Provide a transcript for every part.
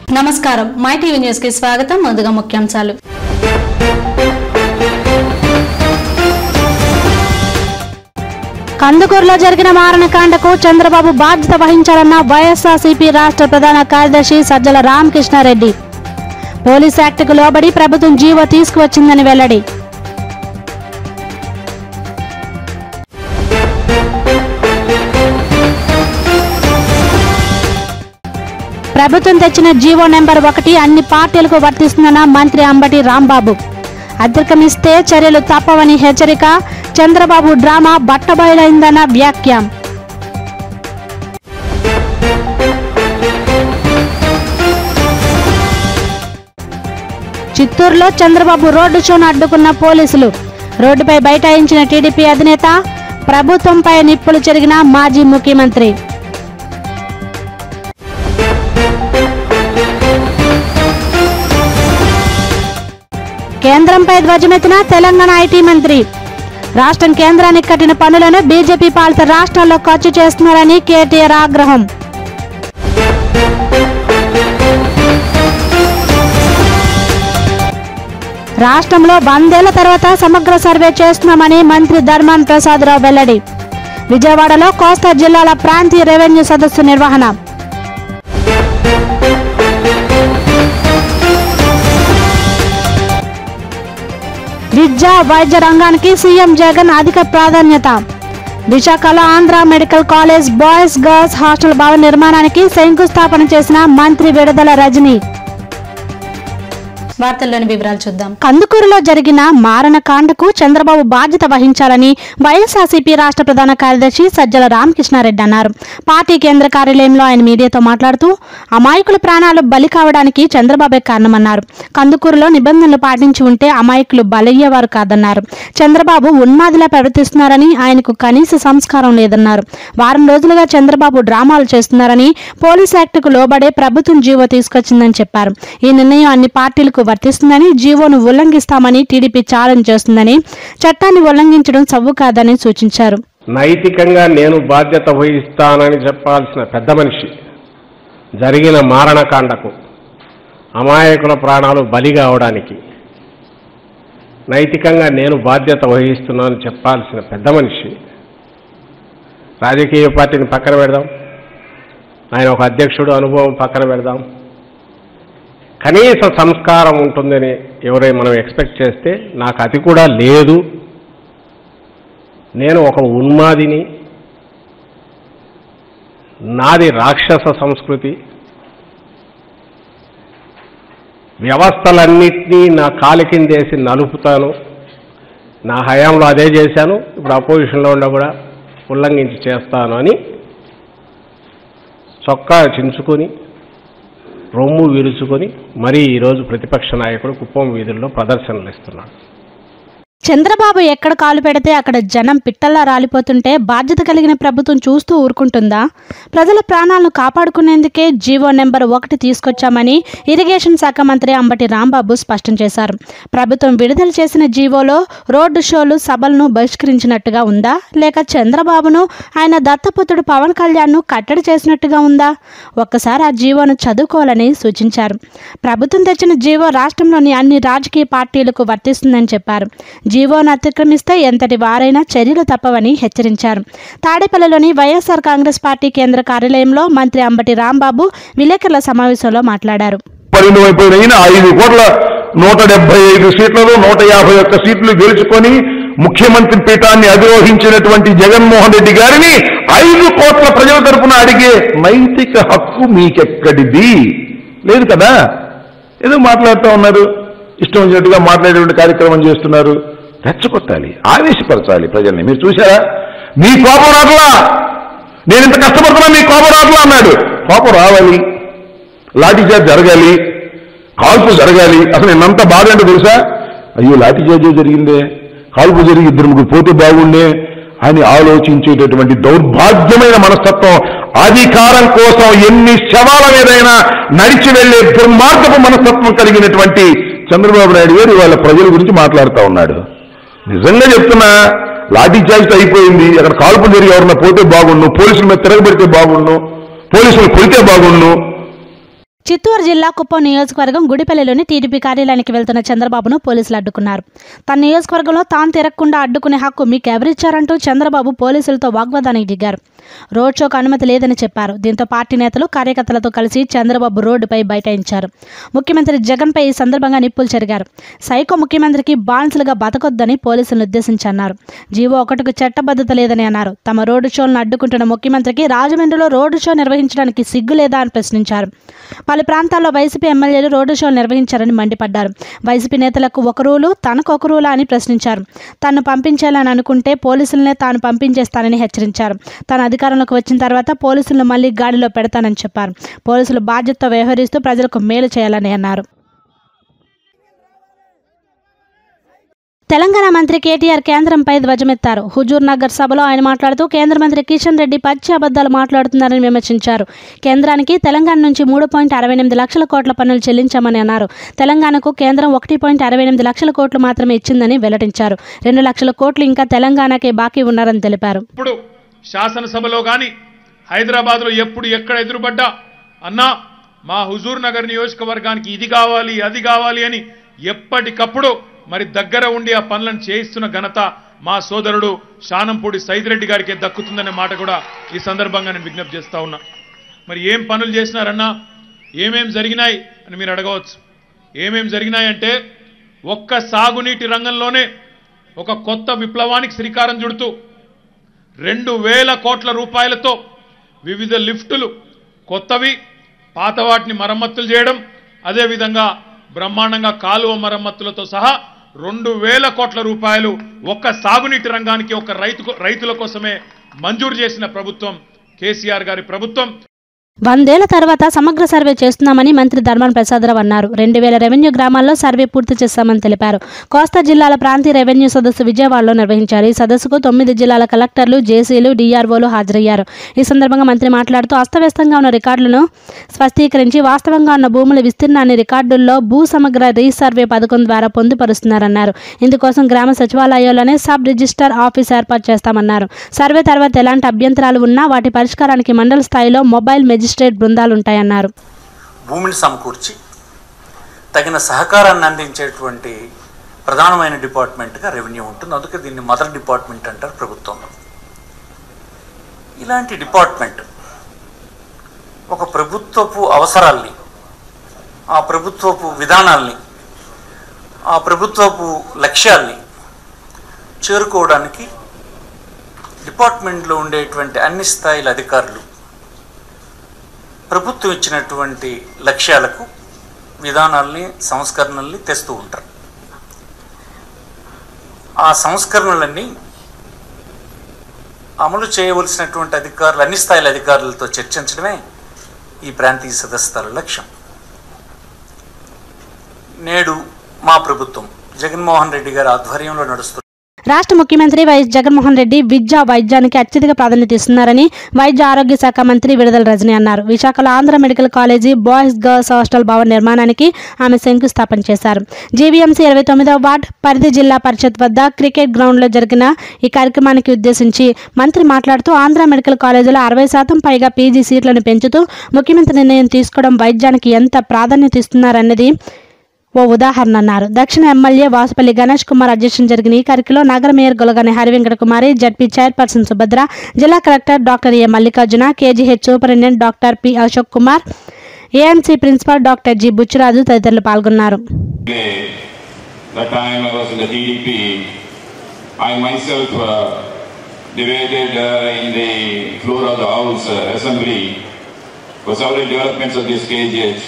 నమస్కారం my TV news కి స్వాగతం ముందుగా ముఖ్యాంశాలు కందుకూరులో జరిగిన మారణకాండకు చంద్రబాబు బాధ్యత వహించాలన్న వైఎస్ఆర్సీపీ రాష్ట్ర ప్రధాన కార్యదర్శి సజ్జల రామకృష్ణారెడ్డి పోలీస్ యాక్టుకు లోబడి ప్రభుత్వం జీవో తీసుకువచ్చిందని వెల్లడి ప్రభుత్వం తెచ్చిన జీవో నెంబర్ ఒకటి అన్ని పార్టీలకు వర్తిస్తుందన్న మంత్రి అంబటి రాంబాబు అతిక్రమిస్తే చర్యలు తప్పవని హెచ్చరిక చంద్రబాబు డ్రామా బట్టబయలైందన్న వ్యాఖ్య చిత్తూరులో చంద్రబాబు రోడ్డు షోను అడ్డుకున్న పోలీసులు రోడ్డుపై బైఠాయించిన టీడీపీ అధినేత ప్రభుత్వంపై నిప్పులు చెరిగిన మాజీ ముఖ్యమంత్రి కేంద్రంపై ధ్వజమెత్తిన తెలంగాణ ఐటీ మంత్రి రాష్ట్రం కేంద్రానికి కట్టిన పనులను బీజేపీ పాలిత రాష్ట్రాల్లో ఖర్చు చేస్తున్నారని కేటీఆర్ ఆగ్రహం రాష్ట్రంలో వందేళ్ల తర్వాత సమగ్ర సర్వే చేస్తున్నామని మంత్రి ధర్మాన్ ప్రసాదరావు వెల్లడి విజయవాడలో కోస్తా జిల్లాల ప్రాంతీయ రెవెన్యూ సదస్సు నిర్వహణ విద్య వైద్య రంగానికి సీఎం జగన్ అధిక ప్రాధాన్యత విశాఖలో Andhra medical college boys girls hostel భవన నిర్మాణానికి శంకుస్థాపన చేసిన మంత్రి విడుదల రజని వార్తల్లోని వివరాలు చూద్దాం కందుకూరులో జరిగిన మారణకాండకు చంద్రబాబు బాధ్యత వహించాలని వైఎస్ఆర్సీపీ రాష్ట్ర ప్రధాన కార్యదర్శి సజ్జల రామకృష్ణారెడ్డి అన్నారు పార్టీ కేంద్ర కార్యాలయంలో ఆయన మీడియాతో మాట్లాడుతూ అమాయకుల ప్రాణాలు బలి కావడానికి చంద్రబాబే కారణమన్నారు కందుకూరులో నిబంధనలు పాటించి ఉంటే అమాయకులు బలయ్యేవారు కాదన్నారు చంద్రబాబు ఉన్మాదిలా ప్రవర్తిస్తున్నారని ఆయనకు కనీస సంస్కారం లేదన్నారు వారం రోజులుగా చంద్రబాబు డ్రామాలు చేస్తున్నారని పోలీస్ యాక్టుకు లోబడే ప్రభుత్వం జీవో తీసుకొచ్చిందని చెప్పారు ఈ నిర్ణయం అన్ని పార్టీలకు వర్తిస్తుందని జీవోను ఉల్లంఘిస్తామని టీడీపీ ఛాలెంజ్ చేస్తుందని చట్టాన్ని ఉల్లంఘించడం సవ్వు కాదని సూచించారు నైతికంగా నేను బాధ్యత వహిస్తానని చెప్పాల్సిన పెద్ద మనిషి జరిగిన మారణకాండకు అమాయకుల ప్రాణాలు బలి కావడానికి నైతికంగా నేను బాధ్యత వహిస్తున్నానని చెప్పాల్సిన పెద్ద మనిషి రాజకీయ పార్టీని పక్కన పెడదాం ఆయన ఒక అధ్యక్షుడు అనుభవం పక్కన పెడదాం కనీస సంస్కారం ఉంటుందని ఎవరైనా మనం ఎక్స్పెక్ట్ చేస్తే నాకు అది కూడా లేదు నేను ఒక ఉన్మాదిని నాది రాక్షస సంస్కృతి వ్యవస్థలన్నింటినీ నా కాలి కిందేసి నలుపుతాను నా హయాంలో అదే చేశాను ఇప్పుడు అపోజిషన్లో ఉండ కూడా ఉల్లంఘించి చేస్తాను అని చొక్కా చించుకొని రొమ్ము విరుచుకొని మరీ ఈరోజు ప్రతిపక్ష నాయకుడు కుప్పం వీధుల్లో ప్రదర్శనలు ఇస్తున్నాడు చంద్రబాబు ఎక్కడ కాలు పెడితే అక్కడ జనం పిట్టల్లా రాలిపోతుంటే బాధ్యత కలిగిన ప్రభుత్వం చూస్తూ ఊరుకుంటుందా ప్రజల ప్రాణాలను కాపాడుకునేందుకే జీవో నెంబర్ ఒకటి తీసుకొచ్చామని ఇరిగేషన్ శాఖ మంత్రి అంబటి రాంబాబు స్పష్టం చేశారు ప్రభుత్వం విడుదల చేసిన జీవోలో రోడ్డు షోలు సభలను బహిష్కరించినట్టుగా ఉందా లేక చంద్రబాబును ఆయన దత్తపుత్రుడు పవన్ కళ్యాణ్ను కట్టడి చేసినట్టుగా ఉందా ఒక్కసారి ఆ జీవోను చదువుకోవాలని సూచించారు ప్రభుత్వం తెచ్చిన జీవో రాష్ట్రంలోని అన్ని రాజకీయ పార్టీలకు వర్తిస్తుందని చెప్పారు జీవోను అతిక్రమిస్తే ఎంతటి వారైనా చర్యలు తప్పవని హెచ్చరించారు తాడేపల్లిలోని వైఎస్ఆర్ కాంగ్రెస్ పార్టీ కేంద్ర కార్యాలయంలో మంత్రి అంబటి రాంబాబు విలేకరుల సమావేశంలో మాట్లాడారు పరిమితమైపోయిన ఐదు కోట్ల నూట డెబ్బై ఐదు సీట్లలో నూట యాభై ఒక్క సీట్లు గెలుచుకొని ముఖ్యమంత్రి పీఠాన్ని అధిరోహించినటువంటి జగన్మోహన్ రెడ్డి గారిని ఐదు కోట్ల ప్రజల తరపున అడిగే నైతిక హక్కు మీకెక్కడిది లేదు కదా ఏదో మాట్లాడుతూ ఉన్నారు ఇష్టం వచ్చినట్టుగా మాట్లాడేటువంటి కార్యక్రమం చేస్తున్నారు రెచ్చగొట్టాలి ఆవేశపరచాలి ప్రజల్ని మీరు చూసారా మీ కోపం రాట్లా నేను ఇంత కష్టపడుతున్నా మీ కోపం రాట్లా అన్నాడు కోపం రావాలి లాఠీచార్జ్ జరగాలి కాల్పు జరగాలి అసలు నిన్నంత బాధ అంటే తెలుసా అయ్యో లాఠీచార్జ్ జరిగిందే కాల్పు జరిగి ఇద్దరు ముగ్గురు పోతే బాగుండే అని ఆలోచించేటటువంటి దౌర్భాగ్యమైన మనస్తత్వం అధికారం కోసం ఎన్ని శవాల మీదైనా నడిచి వెళ్లే దుర్మార్గపు మనస్తత్వం కలిగినటువంటి చంద్రబాబు నాయుడు గారు ఇవాళ ప్రజల గురించి మాట్లాడుతూ ఉన్నాడు నిజంగా చెప్తున్నా లాఠీ చార్జ్ అయిపోయింది అక్కడ కాల్పు జరిగి ఎవరన్నా పోతే బాగుండు పోలీసుల మీద తిరగబెడితే బాగుండు పోలీసులు కొడితే బాగుండు చిత్తూరు జిల్లా కుప్పం నియోజకవర్గం గుడిపల్లిలోని టీడీపీ కార్యాలయానికి వెళ్తున్న చంద్రబాబును పోలీసులు అడ్డుకున్నారు తన నియోజకవర్గంలో తాను తిరగకుండా అడ్డుకునే హక్కు మీకు ఎవరిచ్చారంటూ చంద్రబాబు పోలీసులతో వాగ్వాదానికి దిగారు రోడ్ షోకు అనుమతి లేదని చెప్పారు దీంతో పార్టీ నేతలు కార్యకర్తలతో కలిసి చంద్రబాబు రోడ్డుపై బైఠాయించారు ముఖ్యమంత్రి జగన్పై ఈ సందర్భంగా నిప్పులు చెరిగారు సైకో ముఖ్యమంత్రికి బాన్సులుగా బతకొద్దని పోలీసులను ఉద్దేశించి అన్నారు జీవో ఒకటికి చట్టబద్ధత లేదని అన్నారు తమ రోడ్డు షోలను అడ్డుకుంటున్న ముఖ్యమంత్రికి రాజమండ్రిలో రోడ్డు షో నిర్వహించడానికి సిగ్గు లేదా అని ప్రశ్నించారు పలు ప్రాంతాల్లో వైసీపీ ఎమ్మెల్యేలు రోడ్డు షోలు నిర్వహించారని మండిపడ్డారు వైసీపీ నేతలకు ఒక రూలు తనకు ఒక రూలా అని ప్రశ్నించారు తను పంపించాలని అనుకుంటే పోలీసులనే తాను పంపించేస్తానని హెచ్చరించారు తాను అధికారంలోకి వచ్చిన తర్వాత పోలీసులను మళ్లీ గాడిలో పెడతానని చెప్పారు పోలీసులు బాధ్యతతో వ్యవహరిస్తూ ప్రజలకు మేలు చేయాలని అన్నారు తెలంగాణ మంత్రి కేటీఆర్ కేంద్రంపై ధ్వజమెత్తారు హుజూర్ నగర్ సభలో ఆయన మాట్లాడుతూ కేంద్ర మంత్రి కిషన్ రెడ్డి పచ్చి అబద్ధాలు మాట్లాడుతున్నారని విమర్శించారు కేంద్రానికి తెలంగాణ నుంచి మూడు పాయింట్ అరవై ఎనిమిది లక్షల కోట్ల పన్నులు చెల్లించామని అన్నారు తెలంగాణకు కేంద్రం ఒకటి పాయింట్ అరవై ఎనిమిది లక్షల కోట్లు మాత్రమే ఇచ్చిందని వెల్లడించారు రెండు లక్షల కోట్లు ఇంకా తెలంగాణకే బాకీ ఉన్నారని తెలిపారు ఇప్పుడు శాసనసభలో కానీ హైదరాబాద్లో ఎప్పుడు ఎక్కడ ఎదురుపడ్డా అన్నా మా హుజూర్ నగర్ నియోజకవర్గానికి ఇది కావాలి అది కావాలి అని ఎప్పటికప్పుడు మరి దగ్గర ఉండి ఆ పనులను చేయిస్తున్న ఘనత మా సోదరుడు శానంపూడి సైదిరెడ్డి గారికి దక్కుతుందనే మాట కూడా ఈ సందర్భంగా నేను విజ్ఞప్తి చేస్తా ఉన్నా మరి ఏం పనులు చేసినారన్నా ఏమేం జరిగినాయి అని మీరు అడగవచ్చు ఏమేం జరిగినాయంటే ఒక్క సాగునీటి రంగంలోనే ఒక కొత్త విప్లవానికి శ్రీకారం చుడుతూ రెండు వేల కోట్ల రూపాయలతో వివిధ లిఫ్టులు కొత్తవి పాత వాటిని మరమ్మతులు చేయడం అదేవిధంగా బ్రహ్మాండంగా కాలువ మరమ్మతులతో సహా రెండు వేల కోట్ల రూపాయలు ఒక్క సాగునీటి రంగానికి ఒక రైతు రైతుల కోసమే మంజూరు చేసిన ప్రభుత్వం కేసీఆర్ గారి ప్రభుత్వం వందేళ్ల తర్వాత సమగ్ర సర్వే చేస్తున్నామని మంత్రి ధర్మాన ప్రసాదరావు అన్నారు రెండు వేల రెవెన్యూ గ్రామాల్లో సర్వే పూర్తి చేస్తామని తెలిపారు కోస్తా జిల్లాల ప్రాంతీయ రెవెన్యూ సదస్సు విజయవాడలో నిర్వహించారు ఈ సదస్సుకు తొమ్మిది జిల్లాల కలెక్టర్లు జేసీలు డీఆర్ఓలు హాజరయ్యారు ఈ సందర్భంగా మంత్రి మాట్లాడుతూ అస్తవ్యస్తంగా ఉన్న రికార్డులను స్పష్టీకరించి వాస్తవంగా ఉన్న భూముల విస్తీర్ణాన్ని రికార్డుల్లో భూ సమగ్ర రీసర్వే పథకం ద్వారా పొందుపరుస్తున్నారన్నారు ఇందుకోసం గ్రామ సచివాలయాల్లోనే సబ్ రిజిస్టర్ ఆఫీస్ ఏర్పాటు చేస్తామన్నారు సర్వే తర్వాత ఎలాంటి అభ్యంతరాలు ఉన్నా వాటి పరిష్కారానికి మండల స్థాయిలో మొబైల్ మెజిస్ట్రేట్ బృందాలు ఉంటాయన్నారు భూమిని సమకూర్చి తగిన సహకారాన్ని అందించేటువంటి ప్రధానమైన డిపార్ట్మెంట్గా రెవెన్యూ ఉంటుంది అందుకే దీన్ని మదర్ డిపార్ట్మెంట్ అంటారు ప్రభుత్వంలో ఇలాంటి డిపార్ట్మెంట్ ఒక ప్రభుత్వపు అవసరాల్ని ఆ ప్రభుత్వపు విధానాల్ని ఆ ప్రభుత్వపు లక్ష్యాల్ని చేరుకోవడానికి డిపార్ట్మెంట్లో ఉండేటువంటి అన్ని స్థాయిల అధికారులు ప్రభుత్వం ఇచ్చినటువంటి లక్ష్యాలకు విధానాల్ని సంస్కరణల్ని తెస్తూ ఉంటారు ఆ సంస్కరణలన్నీ అమలు చేయవలసినటువంటి అధికారులు అన్ని స్థాయిల అధికారులతో చర్చించడమే ఈ ప్రాంతీయ సదస్సుల లక్ష్యం నేడు మా ప్రభుత్వం జగన్మోహన్ రెడ్డి గారి ఆధ్వర్యంలో నడుస్తున్న రాష్ట్ర ముఖ్యమంత్రి వైఎస్ జగన్మోహన్ రెడ్డి విద్యా వైద్యానికి అత్యధిక ప్రాధాన్యత ఇస్తున్నారని వైద్య ఆరోగ్య శాఖ మంత్రి విడుదల రజని అన్నారు విశాఖలో Andhra medical college boys girls hostel భవన నిర్మాణానికి ఆమె శంకుస్థాపన చేశారు జీవీఎంసీ ఇరవై తొమ్మిదవ వార్డ్ పరిధి జిల్లా పరిషత్ వద్ద క్రికెట్ గ్రౌండ్లో జరిగిన ఈ కార్యక్రమానికి ఉద్దేశించి మంత్రి మాట్లాడుతూ ఆంధ్ర మెడికల్ కాలేజీలో అరవై శాతం పైగా పీజీ సీట్లను పెంచుతూ ముఖ్యమంత్రి నిర్ణయం తీసుకోవడం వైద్యానికి ఎంత ప్రాధాన్యత ఇస్తున్నారన్నది ఓ ఉదాహరణ అన్నారు దక్షిణ ఎమ్మెల్యే వాసుపల్లి గణేష్ కుమార్ అధ్యక్షం జరిగిన ఈ కార్యక్రమంలో నగర mayor Golagani Harivenkata Kumari ZP chairperson Subhadra జిల్లా collector doctor A Mallikarjuna KGH superintendent doctor P Ashok Kumar AMC principal doctor G Butchiraju తదితరులు పాల్గొన్నారు the time I was in the TDP, I myself uh, debated uh, in the floor of the House uh, Assembly for several developments of this KGH.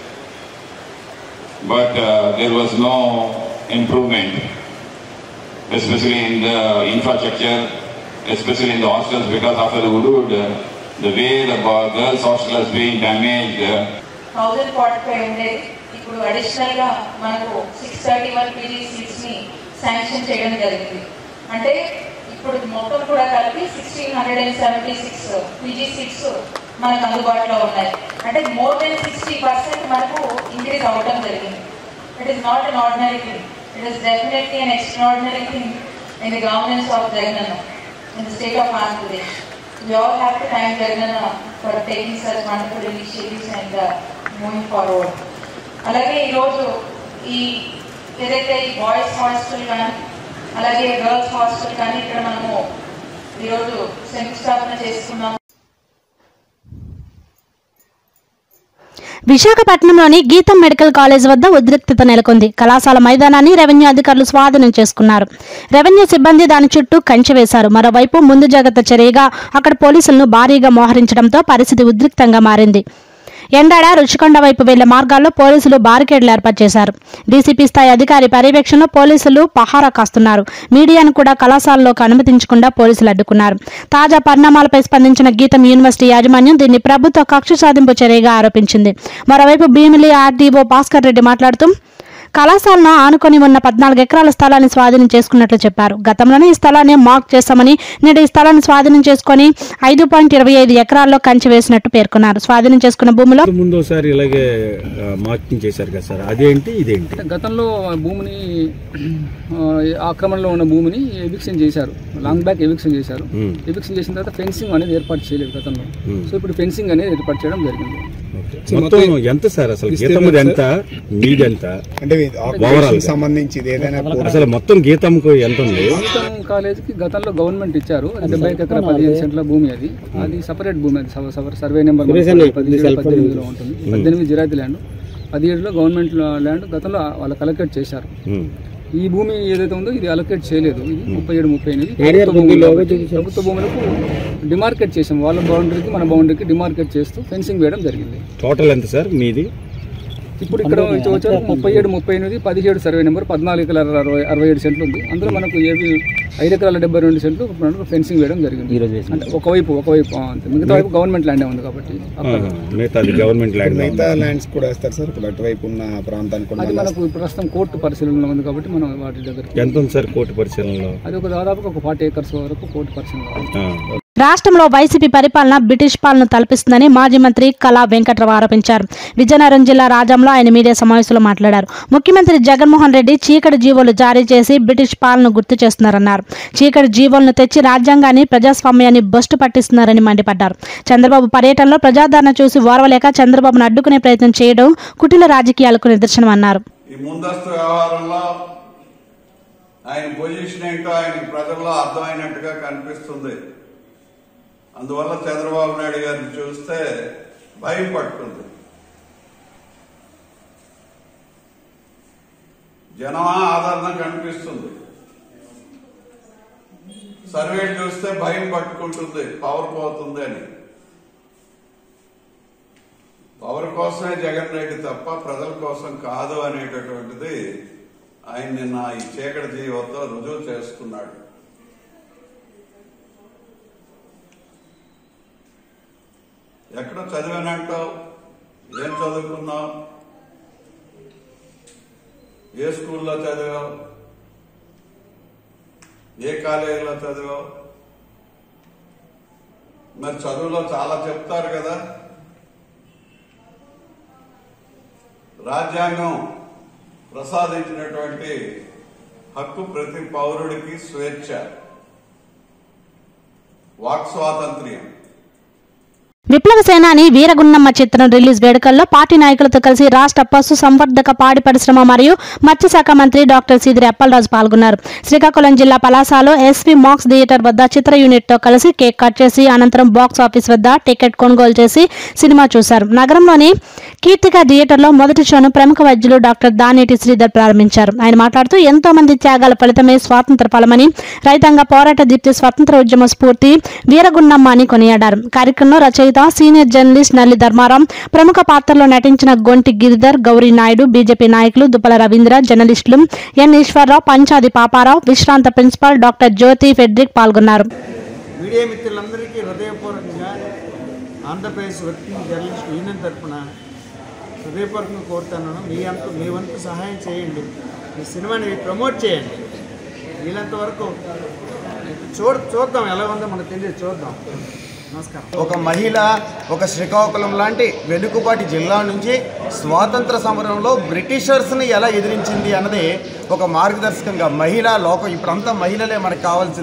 But uh, there was no improvement, especially in the infrastructure, especially in the hostels, because after the Udud, uh, the way the bo- girls' hostel has been damaged, uh, thousand forty five ఉండేది ఇప్పుడు additional గా మనకు six thirty one PG seats ని sanction చేయడం జరిగింది అంటే ఇప్పుడు మొత్తం కూడా కలిపి sixteen hundred and seventy six PG seats మనకు అందుబాటులో ఉన్నాయి అంటే మోర్ దెన్ సిక్స్టీ పర్సెంట్ మనకు ఇంక్రీజ్ అవ్వడం జరిగింది it is not an ordinary thing it is definitely an extraordinary thing in the governance of Jagananna in the state of Andhra Pradesh We all have to thank Jagannath for taking such wonderful initiatives and moving forward అలాగే ఈరోజు ఈ ఏదైతే ఈ boys hostel కానీ అలాగే girls hostel కానీ ఇక్కడ మనము ఈరోజు శంకుస్థాపన చేసుకున్నాము విశాఖపట్నంలోని గీతం మెడికల్ కాలేజ్ వద్ద ఉద్రిక్తత నెలకొంది కళాశాల మైదానాన్ని రెవెన్యూ అధికారులు స్వాధీనం చేసుకున్నారు రెవెన్యూ సిబ్బంది దాని చుట్టూ కంచె వేశారు మరోవైపు ముందు జాగ్రత్త చర్యగా అక్కడ పోలీసులను భారీగా మోహరించడంతో పరిస్థితి ఉద్రిక్తంగా మారింది ఎండాడ రుచికొండ వైపు వెళ్లే మార్గాల్లో పోలీసులు బారికేడ్లు ఏర్పాటు చేశారు డీసీపీ స్థాయి అధికారి పర్యవేక్షణలో పోలీసులు పహారా కాస్తున్నారు మీడియాను కూడా కళాశాలలోకి అనుమతించకుండా పోలీసులు అడ్డుకున్నారు తాజా పరిణామాలపై స్పందించిన గీతం యూనివర్సిటీ యాజమాన్యం దీన్ని ప్రభుత్వ కక్ష సాధింపు చర్యగా ఆరోపించింది మరోవైపు భీమిలి ఆర్డీఓ భాస్కర్ రెడ్డి మాట్లాడుతూ కళాశాలను ఆనుకొని ఉన్న పద్నాలుగు ఎకరాల స్థలాన్ని స్వాధీనం చేసుకున్నట్లు చెప్పారు గతంలోనే ఈ స్థలాన్ని మార్క్ చేస్తామని నేడు ఈ స్థలాన్ని స్వాధీనం చేసుకుని ఐదు పాయింట్ ఇరవై ఐదు ఎకరాల్లో కంచె వేసినట్టు పేర్కొన్నారు స్వాధీనం చేసుకున్న భూమిలో ముందు ఒకసారి ఇలాగే ఆ, మార్కింగ్ చేశారు కదా సార్ అదేంటి ఇదేంటి గతంలో భూమిని ఆ, ఆక్రమణలో ఉన్న భూమిని ఎవిక్షన్ చేశారు లాంగ్ బ్యాక్ ఎవిక్షన్ చేశారు మ్మ్. ఎవిక్షన్ చేసిన తర్వాత ఫెన్సింగ్ అనేది ఏర్పాటు చేయలేదు గతంలో మ్మ్. సో ఇప్పుడు ఫెన్సింగ్ అనేది ఏర్పాటు చేయడం జరిగింది ఓకే. మొత్తం ఎంత సార్ అసలు గీతమ్మది ఎంత మీది ఎంత అంటే ఓవరాల్ గా. సంబంధించి ఏదైనా అసలు మొత్తం గీతంకు ఎంత ఉంది గీతం కాలేజీకి గతంలో గవర్నమెంట్ ఇచ్చారు అది డెబ్బై ఎకరా పదిహేను సెంట్ల భూమి అది అది సపరేట్ భూమి అది సవ- సవ- సర్వే నెంబర్ పదిహేడు పద్దెనిమిదిలో ఉంటుంది పద్దెనిమిది జిరాతి ల్యాండ్ పదిహేడులో గవర్నమెంట్ ల్యాండ్ గతంలో వాళ్ళు కలెక్ట్ చేశారు ఉమ్. ఈ భూమి ఏదైతే ఉందో ఇది అలొకేట్ చేయలేదు ఇది ముప్పై ఏడు ముప్పై ఎనిమిది ప్రభుత్వ భూములు కాబట్టి ప్రభుత్వ భూములకు డిమార్కెట్ చేసాం వాళ్ళ బౌండరీకి మన బౌండరీకి డిమార్కెట్ చేస్తూ ఫెన్సింగ్ వేయడం జరిగింది టోటల్ ఎంత సార్ మీది ఇప్పుడు ఇక్కడ వచ్చారు ముప్పై ఏడు ముప్పై ఎనిమిది పదిహేడు సర్వే నెంబర్ పద్నాలుగు ఎకరాల అరవై అరవై ఏడు సెంట్లు ఉంది అందులో మనకు ఏవి ఐదు ఎకరాల డెబ్బై రెండు సెంట్లు మనకు ఫెన్సింగ్ వేయడం జరిగింది అంటే ఒకవైపు ఒకవైపు ఆ, అంతే మిగతా వైపు గవర్నమెంట్ ల్యాండ్ ఉంది కాబట్టి ఆ, మిగతాది గవర్నమెంట్ ల్యాండ్ మిగతా ల్యాండ్స్ కూడా వేస్తారు సార్ ఇప్పుడు అటువైపు ఉన్న ప్రాంతానికి కూడా అది మనకు ప్రస్తుతం కోర్టు పరిశీలనలో ఉంది కాబట్టి మనం వాటి దగ్గర ఎంత ఉంది సార్ కోర్టు పరిశీలనలో అది ఒక దాదాపు ఒక ఫార్టీ ఏకర్స్ వరకు కోర్టు పరిశీలన ఉంది. ఆ, రాష్ట్రంలో వైసీపీ పరిపాలన బ్రిటిష్ పాలన తలపిస్తుందని మాజీ మంత్రి కళా వెంకట్రావు ఆరోపించారు విజయనగరం జిల్లా రాజంలో ఆయన మీడియా సమావేశంలో మాట్లాడారు ముఖ్యమంత్రి జగన్మోహన్ రెడ్డి చీకటి జీవోలు జారీ చేసి బ్రిటిష్ పాలన గుర్తు చేస్తున్నారన్నారు చీకటి జీవోలను తెచ్చి రాజ్యాంగాన్ని ప్రజాస్వామ్యాన్ని బస్టు పట్టిస్తున్నారని మండిపడ్డారు చంద్రబాబు పర్యటనలో ప్రజాదరణ చూసి ఓర్వలేక చంద్రబాబును అడ్డుకునే ప్రయత్నం చేయడం కుటిల రాజకీయాలకు నిదర్శనమన్నారు ఈ ముందస్తు వ్యవహారంలో ఆయన పొజిషన్ ఏంటో ఆయన ప్రజల్లో అర్థమైనట్టుగా కనిపిస్తుంది అందువల్ల చంద్రబాబు నాయుడు గారిని చూస్తే భయం పట్టుకుంది జనమా ఆదరణ కనిపిస్తుంది సర్వేలు చూస్తే భయం పట్టుకుంటుంది పవర్ పోతుంది అని పవర్ కోసమే జగన్ రెడ్డి తప్ప ప్రజల కోసం కాదు అనేటటువంటిది ఆయన నిన్న ఈ చీకటి జీవోతో రుజువు చేసుకున్నాడు ఎక్కడ చదివానంటావు ఏం చదువుకున్నావు ఏ స్కూల్లో చదివావు ఏ కాలేజీలో చదివావు మరి చదువులో చాలా చెప్తారు కదా రాజ్యాంగం ప్రసాదించినటువంటి హక్కు ప్రతి పౌరుడికి స్వేచ్ఛ వాక్ స్వాతంత్ర్యం విప్లవ సేనాని వీరగున్నమ్మ చిత్రం రిలీజ్ వేడుకల్లో పార్టీ నాయకులతో కలిసి రాష్ట్ర పశు సంవర్ధక పాడి పరిశ్రమ మరియు మత్స్యశాఖ మంత్రి డాక్టర్ సిదిరి అప్పలరాజు పాల్గొన్నారు శ్రీకాకుళం జిల్లా పలాసలో ఎస్వి మాక్స్ థియేటర్ వద్ద చిత్ర యూనిట్ తో కలిసి కేక్ కట్ చేసి అనంతరం బాక్స్ ఆఫీస్ వద్ద టికెట్ కొనుగోలు చేసి సినిమా చూశారు నగరంలోని కీర్తిక థియేటర్లో మొదటి షోను ప్రముఖ వైద్యులు డాక్టర్ దానేటి శ్రీధర్ ప్రారంభించారు ఆయన మాట్లాడుతూ ఎంతో మంది త్యాగాల ఫలితమే స్వాతంత్ర ఫలమని రైతాంగ పోరాట దీప్తి స్వాతంత్ర ఉద్యమ స్ఫూర్తి వీరగున్నమ్మ అని కొనియాడారు కార్యక్రమంలో రచయిత సీనియర్ జర్నలిస్ట్ నల్లి ధర్మారాం ప్రముఖ పాత్రలో నటించిన గొంటి గిరిధర్ గౌరీ నాయుడు బీజేపీ నాయకులు దుప్పల రవీంద్ర జర్నలిస్టులు ఎన్ ఈశ్వరరావు పంచాది పాపారావు విశ్రాంత ప్రిన్సిపాల్ డాక్టర్ జ్యోతి ఫెడ్రిక్ పాల్గొన్నారు మీడియా మిత్రులందరికీ హృదయపూర్వకంగా ఆంధ్రప్రదేశ్ వర్కింగ్ జర్నలిస్ట్ యూనియన్ తరఫున హృదయపూర్వకంగా కోరుతున్నాను మీ అంత మీ వంతు సహాయం చేయండి ఈ సినిమాని ప్రమోట్ చేయండి వీళ్ళంత వరకు చూడ చూద్దాం ఎలా ఉందో మనకు తెలియదు చూద్దాం నమస్కారం ఒక మహిళ ఒక శ్రీకాకుళం లాంటి వెనుకబాటి జిల్లా నుంచి స్వాతంత్ర సమరంలో బ్రిటిషర్స్ని ఎలా ఎదిరించింది అన్నది ఒక మార్గదర్శకంగా మహిళా లోకం ఇప్పుడంతా మహిళలే మనకు కావాల్సింది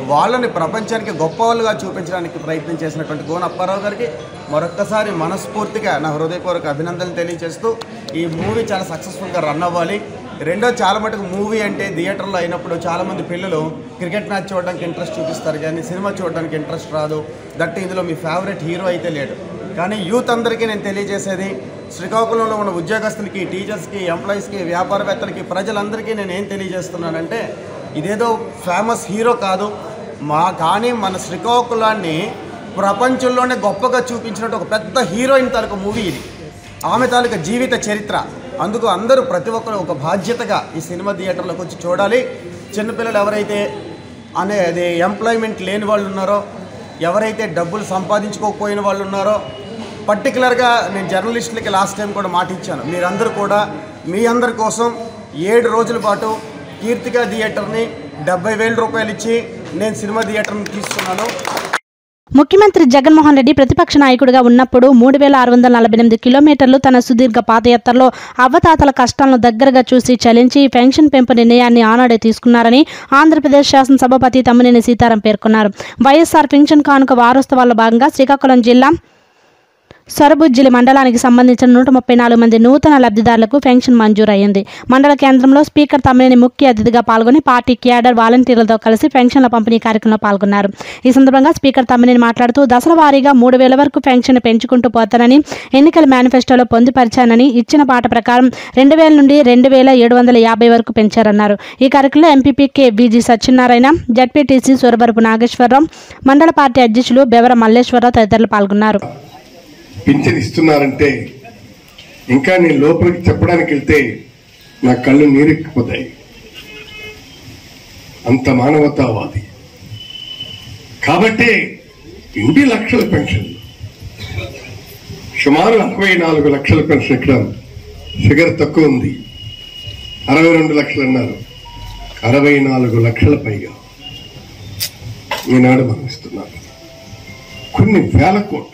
వాళ్ళని ప్రపంచానికి గొప్ప వాళ్ళుగా చూపించడానికి ప్రయత్నం చేసినటువంటి గోన అప్పారావు గారికి మరొక్కసారి మనస్ఫూర్తిగా నా హృదయపూర్వక అభినందనలు తెలియజేస్తూ ఈ మూవీ చాలా సక్సెస్ఫుల్గా రన్ అవ్వాలి రెండో చాలా మటుకు మూవీ అంటే థియేటర్లో అయినప్పుడు చాలామంది పిల్లలు క్రికెట్ మ్యాచ్ చూడడానికి ఇంట్రెస్ట్ చూపిస్తారు కానీ సినిమా చూడడానికి ఇంట్రెస్ట్ రాదు దట్ ఇందులో మీ ఫేవరెట్ హీరో అయితే లేడు కానీ యూత్ అందరికీ నేను తెలియజేసేది శ్రీకాకుళంలో ఉన్న ఉద్యోగస్తులకి టీచర్స్కి ఎంప్లాయీస్కి వ్యాపారవేత్తలకి ప్రజలందరికీ నేను ఏం తెలియజేస్తున్నానంటే ఇదేదో ఫేమస్ హీరో కాదు మా కానీ మన శ్రీకాకుళాన్ని ప్రపంచంలోనే గొప్పగా చూపించినట్టు ఒక పెద్ద హీరోయిన్ తాలూకు మూవీ ఇది ఆమె తాలూకా జీవిత చరిత్ర అందుకు అందరూ ప్రతి ఒక్కరు ఒక బాధ్యతగా ఈ సినిమా థియేటర్లోకి వచ్చి చూడాలి చిన్నపిల్లలు ఎవరైతే అనే అది ఎంప్లాయ్మెంట్ లేని వాళ్ళు ఉన్నారో ఎవరైతే డబ్బులు సంపాదించుకోకపోయిన వాళ్ళు ఉన్నారో పర్టికులర్గా నేను జర్నలిస్టులకి లాస్ట్ టైం కూడా మాట ఇచ్చాను మీరందరూ కూడా మీ అందరి కోసం ఏడు రోజుల పాటు కీర్తిక థియేటర్ని డెబ్బై వేల రూపాయలు ఇచ్చి నేను సినిమా థియేటర్ని తీసుకున్నాను ముఖ్యమంత్రి జగన్మోహన్ రెడ్డి ప్రతిపక్ష నాయకుడిగా ఉన్నప్పుడు మూడు వేల ఆరు వందల నలభై ఎనిమిది కిలోమీటర్లు తన సుదీర్ఘ పాదయాత్రలో అవ్వతాతల కష్టాలను దగ్గరగా చూసి చలించి ఈ పెన్షన్ పెంపు నిర్ణయాన్ని ఆనాడే తీసుకున్నారని ఆంధ్రప్రదేశ్ శాసనసభాపతి తమ్మినేని సీతారాం పేర్కొన్నారు వైఎస్ఆర్ పెన్షన్ కానుక వారోత్సవాల్లో భాగంగా శ్రీకాకుళం జిల్లా సొరబుజ్జిలి మండలానికి సంబంధించిన నూట ముప్పై నాలుగు మంది నూతన లబ్ధిదారులకు పెన్షన్ మంజూరయ్యింది మండల కేంద్రంలో స్పీకర్ తమ్మినేని ముఖ్య అతిథిగా పాల్గొని పార్టీ క్యాడర్ వాలంటీర్లతో కలిసి పెన్షన్ల పంపిణీ కార్యక్రమంలో పాల్గొన్నారు ఈ సందర్భంగా స్పీకర్ తమ్మినేని మాట్లాడుతూ దశల వారీగా మూడు వేల వరకు పెన్షన్ పెంచుకుంటూ పోతానని ఎన్నికల మేనిఫెస్టోలో పొందుపరిచానని ఇచ్చిన పాట ప్రకారం రెండు వేల నుండి రెండు వేల ఏడు వందల యాభై వరకు పెంచారన్నారు ఈ కార్యక్రమంలో MPP K Viji Satyanarayana ZPTC Surabarapu Nageswararao మండల పార్టీ అధ్యక్షులు బెవర మల్లేశ్వరరావు తదితరులు పాల్గొన్నారు పింఛన్ ఇస్తున్నారంటే ఇంకా నేను లోపలికి చెప్పడానికి వెళ్తే నా కళ్ళు నీరెక్కిపోతాయి అంత మానవతావాది కాబట్టి ఇన్ని లక్షల పెన్షన్ సుమారు అరవై నాలుగు లక్షల పెన్షన్ ఇక్కడ ఫిగర్ తక్కువ ఉంది అరవై రెండు లక్షలు అన్నారు అరవై నాలుగు లక్షల పైగా ఈనాడు మనం ఇస్తున్నాం కొన్ని వేల కోట్లు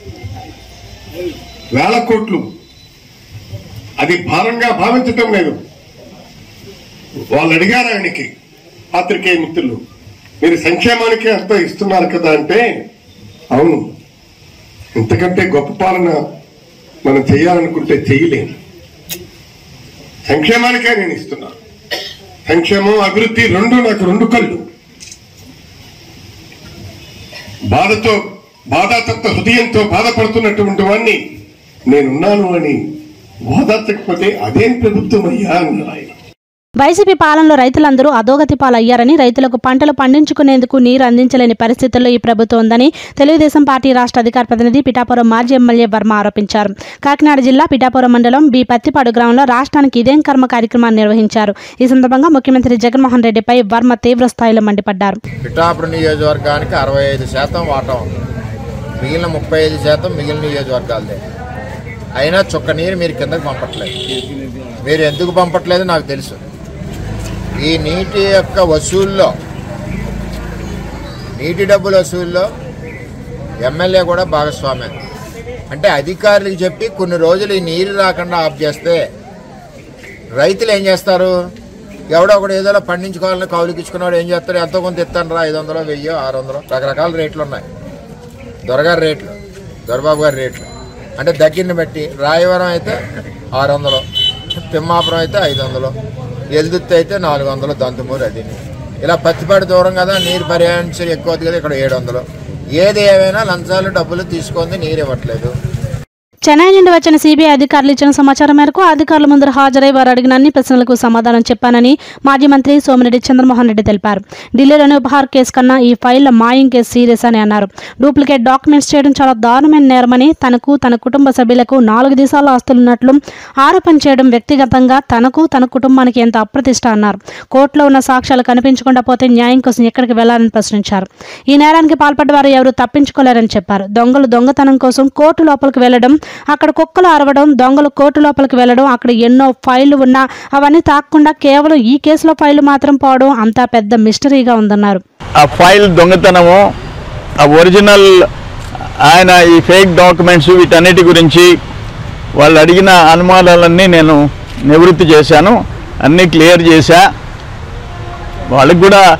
వేల కోట్లు అది భారంగా భావించటం లేదు వాళ్ళు అడిగారు ఆయనకి పాత్రికేయ మిత్రులు మీరు సంక్షేమానికి అంత ఇస్తున్నారు కదా అంటే అవును ఇంతకంటే గొప్ప పాలన మనం చేయాలనుకుంటే చేయలేము సంక్షేమానికే నేను ఇస్తున్నా సంక్షేమం అభివృద్ధి రెండు నాకు రెండు కళ్ళు బాధతో బాధాతత్వ హృదయంతో బాధపడుతున్నటువంటి వాడిని నేనున్నాను అని ఓదార్చకపోతే అదేం ప్రభుత్వం అయ్యా అన్నారు ఆయన వైసీపీ పాలనలో రైతులందరూ అధోగతి పాలయ్యారని రైతులకు పంటలు పండించుకునేందుకు నీరు అందించలేని పరిస్థితుల్లో ఈ ప్రభుత్వం ఉందని తెలుగుదేశం పార్టీ రాష్ట్ర అధికార ప్రతినిధి పిఠాపురం మాజీ ఎమ్మెల్యే వర్మ ఆరోపించారు కాకినాడ జిల్లా పిఠాపురం మండలం బి పత్తిపాడు గ్రామంలో రాష్ట్రానికి ఇదేం కర్మ కార్యక్రమాన్ని నిర్వహించారు ఈ సందర్భంగా ముఖ్యమంత్రి జగన్మోహన్ రెడ్డిపై వర్మ తీవ్ర స్థాయిలో మండిపడ్డారు పిఠాపురం నియోజకవర్గానికి అరవై ఐదు శాతం వాటా ఉంది మిగిలిన ముప్పై ఐదు శాతం మిగిలిన నియోజకవర్గాలదే అయినా చుక్క నీరు మీరు కిందకు పంపట్లేదు మీరు ఎందుకు పంపట్లేదు నాకు తెలుసు ఈ నీటి యొక్క వసూల్లో నీటి డబ్బుల వసూల్లో ఎమ్మెల్యే కూడా భాగస్వామ్యం అంటే అధికారులకు చెప్పి కొన్ని రోజులు ఈ నీరు రాకుండా ఆఫ్ చేస్తే రైతులు ఏం చేస్తారు ఎవడో ఒకడు ఏదో పండించుకోవాలని కౌలుకి ఇచ్చుకున్నాడు ఏం చేస్తాడు ఎంతో కొంత ఇస్తాను రా ఐదు వందలు వెయ్యి ఆరు వందలు రకరకాల రేట్లు ఉన్నాయి దొరగారి రేట్లు దొరబాబు గారి రేట్లు అంటే దగ్గరని బట్టి రాయవరం అయితే ఆరు వందలు తిమ్మాపురం అయితే ఐదు వందలు ఎల్దుత్తి అయితే నాలుగు వందలు దంతుమూరు అది ఇలా పత్తిపాటి దూరం కదా నీరు పర్యాణించి ఎక్కువ అవుతుంది కదా ఇక్కడ ఏడు వందలు ఏది ఏమైనా లంచాలు డబ్బులు తీసుకుంది నీరు ఇవ్వట్లేదు చెన్నై నుండి వచ్చిన సిబిఐ అధికారులు ఇచ్చిన సమాచారం మేరకు అధికారుల ముందు హాజరై వారు అడిగిన అన్ని ప్రశ్నలకు సమాధానం చెప్పానని మాజీ మంత్రి సోమిరెడ్డి చంద్రమోహన్ రెడ్డి తెలిపారు ఢిల్లీలోని ఉపహార్ కేసు కన్నా ఈ ఫైల్ మాయింగ్ కేసు సీరియస్ అని అన్నారు డూప్లికేట్ డాక్యుమెంట్స్ చేయడం చాలా దారుణమైన నేరమని తనకు తన కుటుంబ సభ్యులకు నాలుగు దేశాల ఆస్తులున్నట్లు ఆరోపణ చేయడం వ్యక్తిగతంగా తనకు తన కుటుంబానికి ఎంత అప్రతిష్ట అన్నారు కోర్టులో ఉన్న సాక్ష్యాలు కనిపించకుండా పోతే న్యాయం కోసం ఎక్కడికి వెళ్లాలని ప్రశ్నించారు ఈ నేరానికి పాల్పడ్డ వారు ఎవరు తప్పించుకోలేరని చెప్పారు దొంగలు దొంగతనం కోసం కోర్టు లోపలికి వెళ్లడం అక్కడ కుక్కలు అరవడం దొంగలు కోర్టు లోపలికి వెళ్లడం అక్కడ ఎన్నో ఫైళ్లు ఉన్నా అవన్నీ తాకుండా కేవలం ఈ కేసులో ఫైళ్లు మాత్రం పోవడం అంతా పెద్ద మిస్టరీగా ఉందన్నారు ఆ ఫైల్ దొంగతనము ఆ ఒరిజినల్ ఆయన ఈ ఫేక్ డాక్యుమెంట్స్ వీటన్నిటి గురించి వాళ్ళు అడిగిన అనుమానాలన్నీ నేను నివృత్తి చేశాను అన్నీ క్లియర్ చేశా వాళ్ళకి కూడా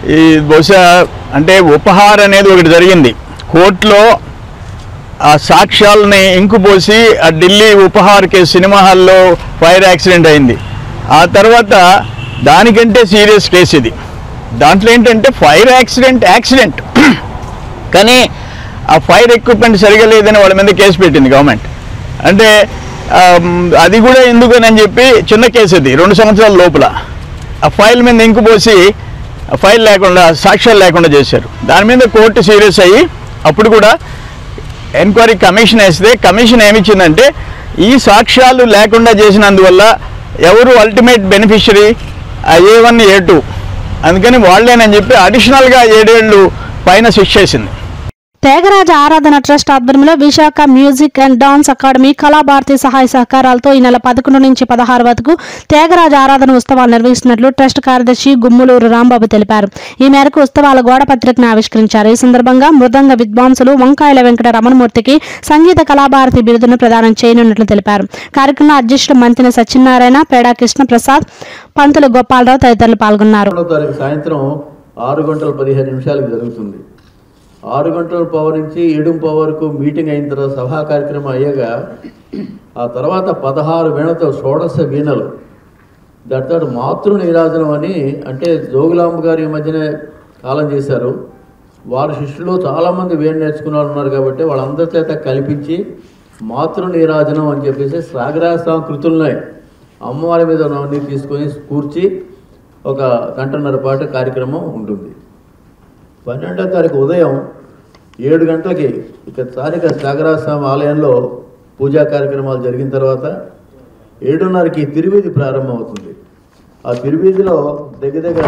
ఈ బహుశా అంటే ఉపహార్ అనేది ఒకటి జరిగింది కోర్టులో ఆ సాక్ష్యాలని ఇంకుపోసి ఆ ఢిల్లీ ఉపహార్ కేసు సినిమా హాల్లో ఫైర్ యాక్సిడెంట్ అయింది ఆ తర్వాత దానికంటే సీరియస్ కేసు ఇది దాంట్లో ఏంటంటే ఫైర్ యాక్సిడెంట్ యాక్సిడెంట్ కానీ ఆ ఫైర్ ఎక్విప్మెంట్ సరిగా లేదని వాళ్ళ మీద కేసు పెట్టింది గవర్నమెంట్ అంటే ఆమ్, అది కూడా ఎందుకని చెప్పి చిన్న కేసు అది రెండు సంవత్సరాల లోపల ఆ ఫైల్ మీద ఇంకు పోసి ఆ ఫైల్ లేకుండా సాక్ష్యాలు లేకుండా చేశారు దాని మీద కోర్టు సీరియస్ అయ్యి అప్పుడు కూడా ఎంక్వైరీ కమిషన్ వేస్తే కమిషన్ ఏమిచ్చిందంటే ఈ సాక్ష్యాలు లేకుండా చేసినందువల్ల ఎవరు ultimate beneficiary A one A two అందుకని వాళ్ళేనని చెప్పి అడిషనల్గా ఏడేళ్ళు పైన శిక్ష వేసింది త్యాగరాజ ఆరాధన ట్రస్ట్ ఆధ్వర్యంలో Visakha music and dance academy Kalabharathi సహాయ సహకారాలతో ఈ నెల పదకొండు నుంచి పదహారు వరకు త్యాగరాజ ఆరాధన ఉత్సవాలు నిర్వహిస్తున్నట్లు ట్రస్ట్ కార్యదర్శి గుమ్ములూరు రాంబాబు తెలిపారు ఈ మేరకు ఉత్సవాల గోడ పత్రికను ఆవిష్కరించారు ఈ సందర్భంగా మృదంగ విద్వాంసులు వంకాయల వెంకట రమణమూర్తికి సంగీత కళాభారతి బిరుదును ప్రదానం చేయనున్నట్లు తెలిపారు కార్యక్రమంలో అధ్యక్షుడు మంతిన సత్యనారాయణ పేడా కృష్ణప్రసాద్ పంతులు గోపాలరావు తదితరులు పాల్గొన్నారు ఒకటో తారీఖు సాయంత్రం ఆరు గంటల పదిహేను నిమిషాలకు జరుగుతుంది ఆరు గంటల పవర్ నుంచి ఏడు పవర్కు మీటింగ్ అయిన తర్వాత సభా కార్యక్రమం అయ్యాక ఆ తర్వాత పదహారు వీణతో షోడశ వీణలు దాంతో మాతృ నీరాజనం అని అంటే జోగులాంబ గారు ఈ మధ్యనే కాలం చేశారు వారి శిష్యులు చాలామంది వీణ నేర్చుకున్న వాళ్ళు ఉన్నారు కాబట్టి వాళ్ళందరి చేత కల్పించి మాతృ నీరాజనం అని చెప్పేసి సాగరాస్వామి కృతులున్నాయి అమ్మవారి మీద ఉన్నవన్నీ తీసుకొని కూర్చి ఒక గంటన్నర పాటు కార్యక్రమం ఉంటుంది పన్నెండో తారీఖు ఉదయం ఏడు గంటలకి ఇక స్థానిక త్యాగరాజస్వామి ఆలయంలో పూజా కార్యక్రమాలు జరిగిన తర్వాత ఏడున్నరకి తిరువీధి ప్రారంభమవుతుంది ఆ తిరువీధిలో దగ్గర దగ్గర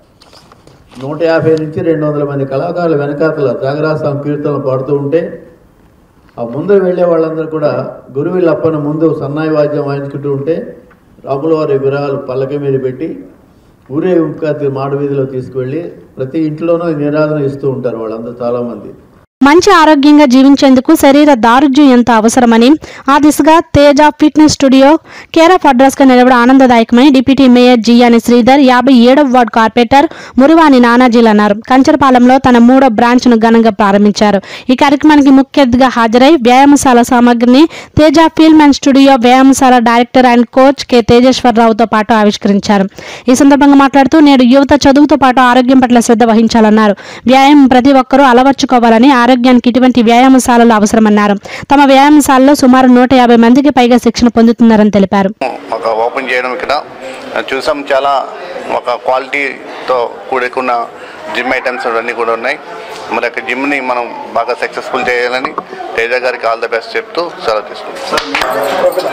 నూట యాభై నుంచి రెండు వందల మంది కళాకారులు వెనకాతల త్యాగరాజస్వామి కీర్తనలు పాడుతూ ఉంటే ఆ ముందు వెళ్ళే వాళ్ళందరూ కూడా గురువిల్లప్పన ముందు సన్నాయి వాద్యం వాయించుకుంటూ ఉంటే రాముల వారి విగ్రహాలు పల్లకి మీద పెట్టి ఊరేగింపుగా మాడు వీధిలో తీసుకువెళ్ళి ప్రతి ఇంట్లోనూ ఈ నిరాధన ఇస్తూ ఉంటారు వాళ్ళందరూ చాలామంది మంచి ఆరోగ్యంగా జీవించేందుకు శరీర దారుఢ్యం ఎంత అవసరమని ఆ దిశగా Teja fitness studio care of address గా నిలవడం ఆనందదాయకమని డిప్యూటీ మేయర్ జియాని శ్రీధర్ యాభై ఏడవ వార్డు కార్పొరేటర్ మురివాని నానాజీలు అన్నారు కంచరపాలెంలో తన మూడో బ్రాంచ్ ను ఘనంగా ప్రారంభించారు ఈ కార్యక్రమానికి ముఖ్య అతిథిగా హాజరై వ్యాయామశాల సామగ్రిని తేజ ఫిల్మ్ అండ్ స్టూడియో వ్యాయామశాల డైరెక్టర్ అండ్ కోచ్ కె తేజేశ్వరరావుతో పాటు ఆవిష్కరించారు ఈ సందర్భంగా మాట్లాడుతూ నేడు యువత చదువుతో పాటు ఆరోగ్యం పట్ల శ్రద్ధ వహించాలన్నారు వ్యాయామం ప్రతి ఒక్కరూ అలవర్చుకోవాలని ఆరోగ్యానికి ఇటువంటి వ్యాయామశాలలు అవసరమన్నారు తమ వ్యాయామశాలలో సుమారు నూట యాభై మందికి పైగా శిక్షణ పొందుతున్నారని తెలిపారు ఒక ఓపెన్ చేయడం ఇక్కడ చూసాం చాలా ఒక క్వాలిటీతో కూడుకున్న జిమ్ ఐటమ్స్ అన్నీ కూడా ఉన్నాయి మరి యొక్క జిమ్ని మనం బాగా సక్సెస్ఫుల్ చేయాలని తేజ గారికి ఆల్ ద బెస్ట్ చెప్తూ సెలవు తీసుకుంటాం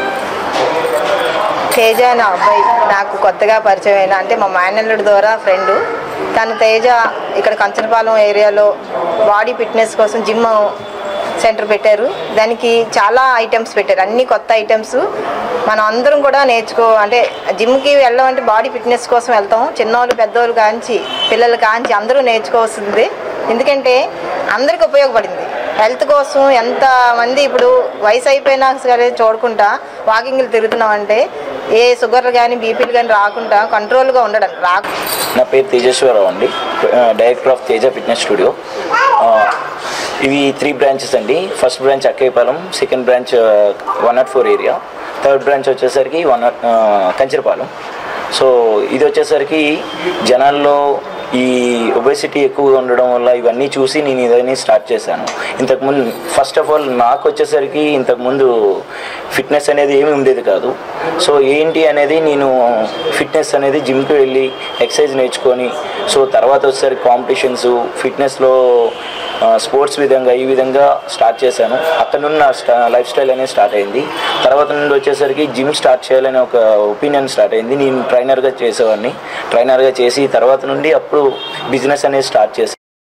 తేజ అనే అబ్బాయి నాకు కొత్తగా పరిచయం అయిన అంటే మా మేనల్లుడి ద్వారా ఫ్రెండ్ తను తేజ ఇక్కడ కంచనపాలెం ఏరియాలో బాడీ ఫిట్నెస్ కోసం జిమ్ సెంటర్ పెట్టారు దానికి చాలా ఐటమ్స్ పెట్టారు అన్ని కొత్త ఐటమ్స్ మనం అందరం కూడా నేర్చుకో అంటే జిమ్కి వెళ్ళామంటే బాడీ ఫిట్నెస్ కోసం వెళ్తాం చిన్నవాళ్ళు పెద్దవాళ్ళు కాంచి పిల్లలు కాంచి అందరూ నేర్చుకోవాల్సింది ఎందుకంటే అందరికి ఉపయోగపడింది హెల్త్ కోసం ఎంత మంది ఇప్పుడు వయసు అయిపోయినా సరే చూడకుండా వాకింగ్లు తిరుగుతున్నామంటే ఏ షుగర్ కానీ బీపీలు కానీ రాకుండా కంట్రోల్గా ఉండడం రాకు నా పేరు తేజేశ్వరరావు అండి ఆ, director of Teja fitness studio ఆ, ఇవి త్రీ బ్రాంచెస్ అండి first branch Akkayyapalem second branch one not four area third branch వచ్చేసరికి వన్ నాట్ కంచరపాలెం సో ఇది వచ్చేసరికి జనాల్లో ఈ ఒబెసిటీ ఎక్కువగా ఉండడం వల్ల ఇవన్నీ చూసి నేను ఇదన్నీ స్టార్ట్ చేశాను ఇంతకుముందు ఫస్ట్ ఆఫ్ ఆల్ నాకు వచ్చేసరికి ఇంతకుముందు ఫిట్నెస్ అనేది ఏమి ఉండేది కాదు సో ఏంటి అనేది నేను ఫిట్నెస్ అనేది జిమ్కి వెళ్ళి ఎక్సర్సైజ్ నేర్చుకొని సో తర్వాత వచ్చేసరికి కాంపిటీషన్స్ ఫిట్నెస్లో స్పోర్ట్స్ విధంగా ఈ విధంగా స్టార్ట్ చేశాను అక్కడ నుండి నా స్టా లైఫ్ స్టైల్ అనేది స్టార్ట్ అయింది తర్వాత నుండి వచ్చేసరికి జిమ్ స్టార్ట్ చేయాలనే ఒక ఒపీనియన్ స్టార్ట్ అయింది నేను ట్రైనర్గా చేసేవాడిని ట్రైనర్గా చేసి తర్వాత నుండి అప్పుడు బిజినెస్ అనేది స్టార్ట్ చేశాను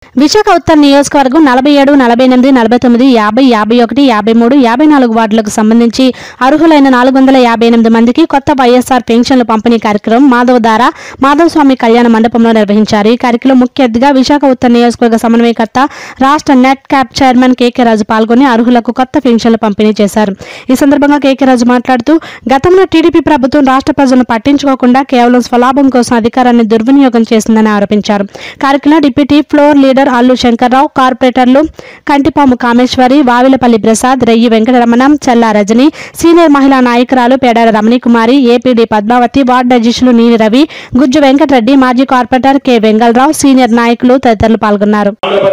విశాఖ ఉత్తర నియోజకవర్గం నలభై ఏడు నలభై ఎనిమిది నలభై తొమ్మిది యాభై యాభై ఒకటి యాభై మూడు యాభై నాలుగు వార్డులకు సంబంధించి అర్హులైన నాలుగు వందల యాభై ఎనిమిది మందికి కొత్త వైఎస్ఆర్ పెన్షన్ల పంపిణీ కార్యక్రమం మాధవధార మాధవస్వామి కళ్యాణ మండపంలో నిర్వహించారు ఈ కార్యక్రమం ముఖ్య అతిథిగా విశాఖ ఉత్తర నియోజకవర్గ సమన్వయకర్త రాష్ట్ర NEDCAP chairman KK Raju పాల్గొని అర్హులకు కొత్త పెన్షన్లు పంపిణీ చేశారు ఈ సందర్భంగా కేకే రాజు మాట్లాడుతూ గతంలో టీడీపీ ప్రభుత్వం రాష్ట్ర ప్రజలను పట్టించుకోకుండా కేవలం స్వలాభం కోసం అధికారాన్ని దుర్వినియోగం చేసిందని ఆరోపించారు కార్యక్రమంలో deputy floor leader Allu Sankararao కార్పొరేటర్లు కంటిపాము కామేశ్వరి వావిలపల్లి ప్రసాద్ రెయ్యి వెంకటరమణం చల్లా రజని సీనియర్ మహిళా నాయకురాలు పేడార రమణికుమారి ఏపీడీ పద్మావతి వార్డు అధ్యక్షులు నీలి రవి గుజ్జు వెంకటరెడ్డి మాజీ కార్పొరేటర్ కె వెంగళరావు సీనియర్ నాయకులు తదితరులు పాల్గొన్నారు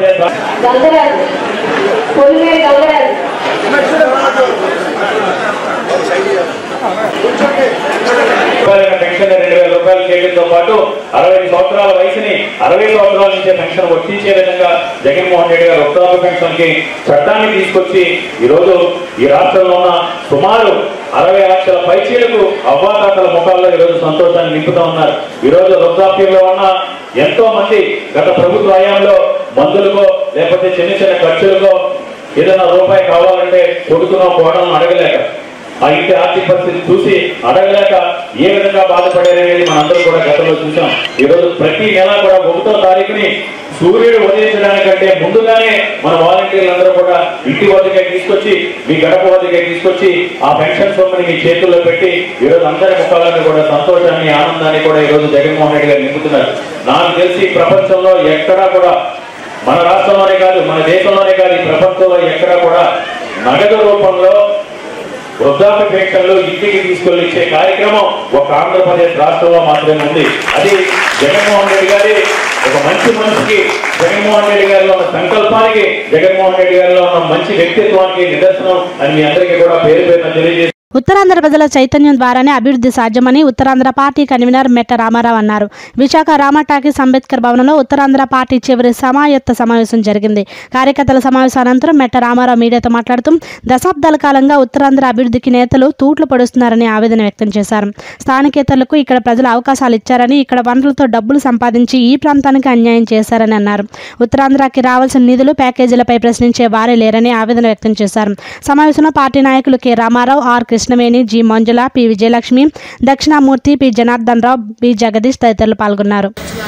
రూపాయలైన పెన్షన్ రెండు వేల రూపాయలు చేయడంతో పాటు అరవై సంవత్సరాల వయసుని అరవై సంవత్సరాల నుంచే పెన్షన్ వర్తించే విధంగా జగన్మోహన్ రెడ్డి గారు వృద్ధాప్య పెన్షన్ కి చట్టాన్ని తీసుకొచ్చి ఈ రోజు ఈ రాష్ట్రంలో ఉన్న సుమారు అరవై లక్షల పైచీలకు అవ్వాతాతల ముఖాల్లో ఈ రోజు సంతోషాన్ని నింపుతా ఉన్నారు ఈ రోజు వృద్ధాప్యంలో ఉన్న ఎంతో మంది గత ప్రభుత్వ హయాంలో మందులకో లేకపోతే చిన్న చిన్న ఖర్చులకో ఏదైనా రూపాయి కావాలంటే కొడుకునో కోడలను అడగలేక ఆ ఇంటి ఆర్థిక పరిస్థితి చూసి అడగలేక ఏ విధంగా బాధపడారనేది మనందరం కూడా గతంలో చూసాం ఈ రోజు ప్రతి నెల కూడా ఒకటో తారీఖుని సూర్యుడు ఉదయించడానికంటే ముందుగానే మన వాలంటీర్లందరూ కూడా ఇంటి వద్దకే తీసుకొచ్చి మీ గడప వద్దకే తీసుకొచ్చి ఆ పెన్షన్ సొమ్ముని మీ చేతుల్లో పెట్టి ఈ రోజు అందరి ముఖాలను కూడా సంతోషాన్ని ఆనందాన్ని కూడా ఈ రోజు జగన్మోహన్ రెడ్డి గారు నింపుతున్నారు నాకు తెలిసి ప్రపంచంలో ఎక్కడా కూడా మన రాష్ట్రంలోనే కాదు మన దేశంలోనే కాదు ఈ ప్రపంచంలో ఎక్కడా కూడా నగదు రూపంలో వృద్ధాప్య పెన్షన్లు ఇంటికి తీసుకెళ్లి ఇచ్చే కార్యక్రమం ఒక ఆంధ్రప్రదేశ్ రాష్ట్రంలో మాత్రమే ఉంది అది జగన్మోహన్ రెడ్డి గారి ఒక మంచి మనిషికి జగన్మోహన్ రెడ్డి గారిలో ఉన్న సంకల్పానికి జగన్మోహన్ రెడ్డి గారిలో ఉన్న మంచి వ్యక్తిత్వానికి నిదర్శనం అని మీ అందరికీ కూడా పేరు పేరున తెలియజేసి ఉత్తరాంధ్ర ప్రజల చైతన్యం ద్వారానే అభివృద్ధి సాధ్యమని ఉత్తరాంధ్ర పార్టీ కన్వీనర్ మెట్ట రామారావు అన్నారు విశాఖ రామ టాకీస్ అంబేద్కర్ భవనంలో ఉత్తరాంధ్ర పార్టీ చివరి సమాయత్త సమావేశం జరిగింది కార్యకర్తల సమావేశం అనంతరం మెట్ట రామారావు మీడియాతో మాట్లాడుతూ దశాబ్దాల కాలంగా ఉత్తరాంధ్ర అభివృద్ధికి నేతలు తూట్లు పడుస్తున్నారని ఆవేదన వ్యక్తం చేశారు స్థానికేతరులకు ఇక్కడ ప్రజలు అవకాశాలు ఇచ్చారని ఇక్కడ వనరులతో డబ్బులు సంపాదించి ఈ ప్రాంతానికి అన్యాయం చేశారని అన్నారు ఉత్తరాంధ్రకి రావాల్సిన నిధులు ప్యాకేజీలపై ప్రశ్నించే వారే లేరని ఆవేదన వ్యక్తం చేశారు సమావేశంలో పార్టీ నాయకులు K Ramarao R Krishnaveni G Manjula P Vijayalakshmi Dakshinamurthy P Janardhan Rao B Jagadish తదితరులు పాల్గొన్నారు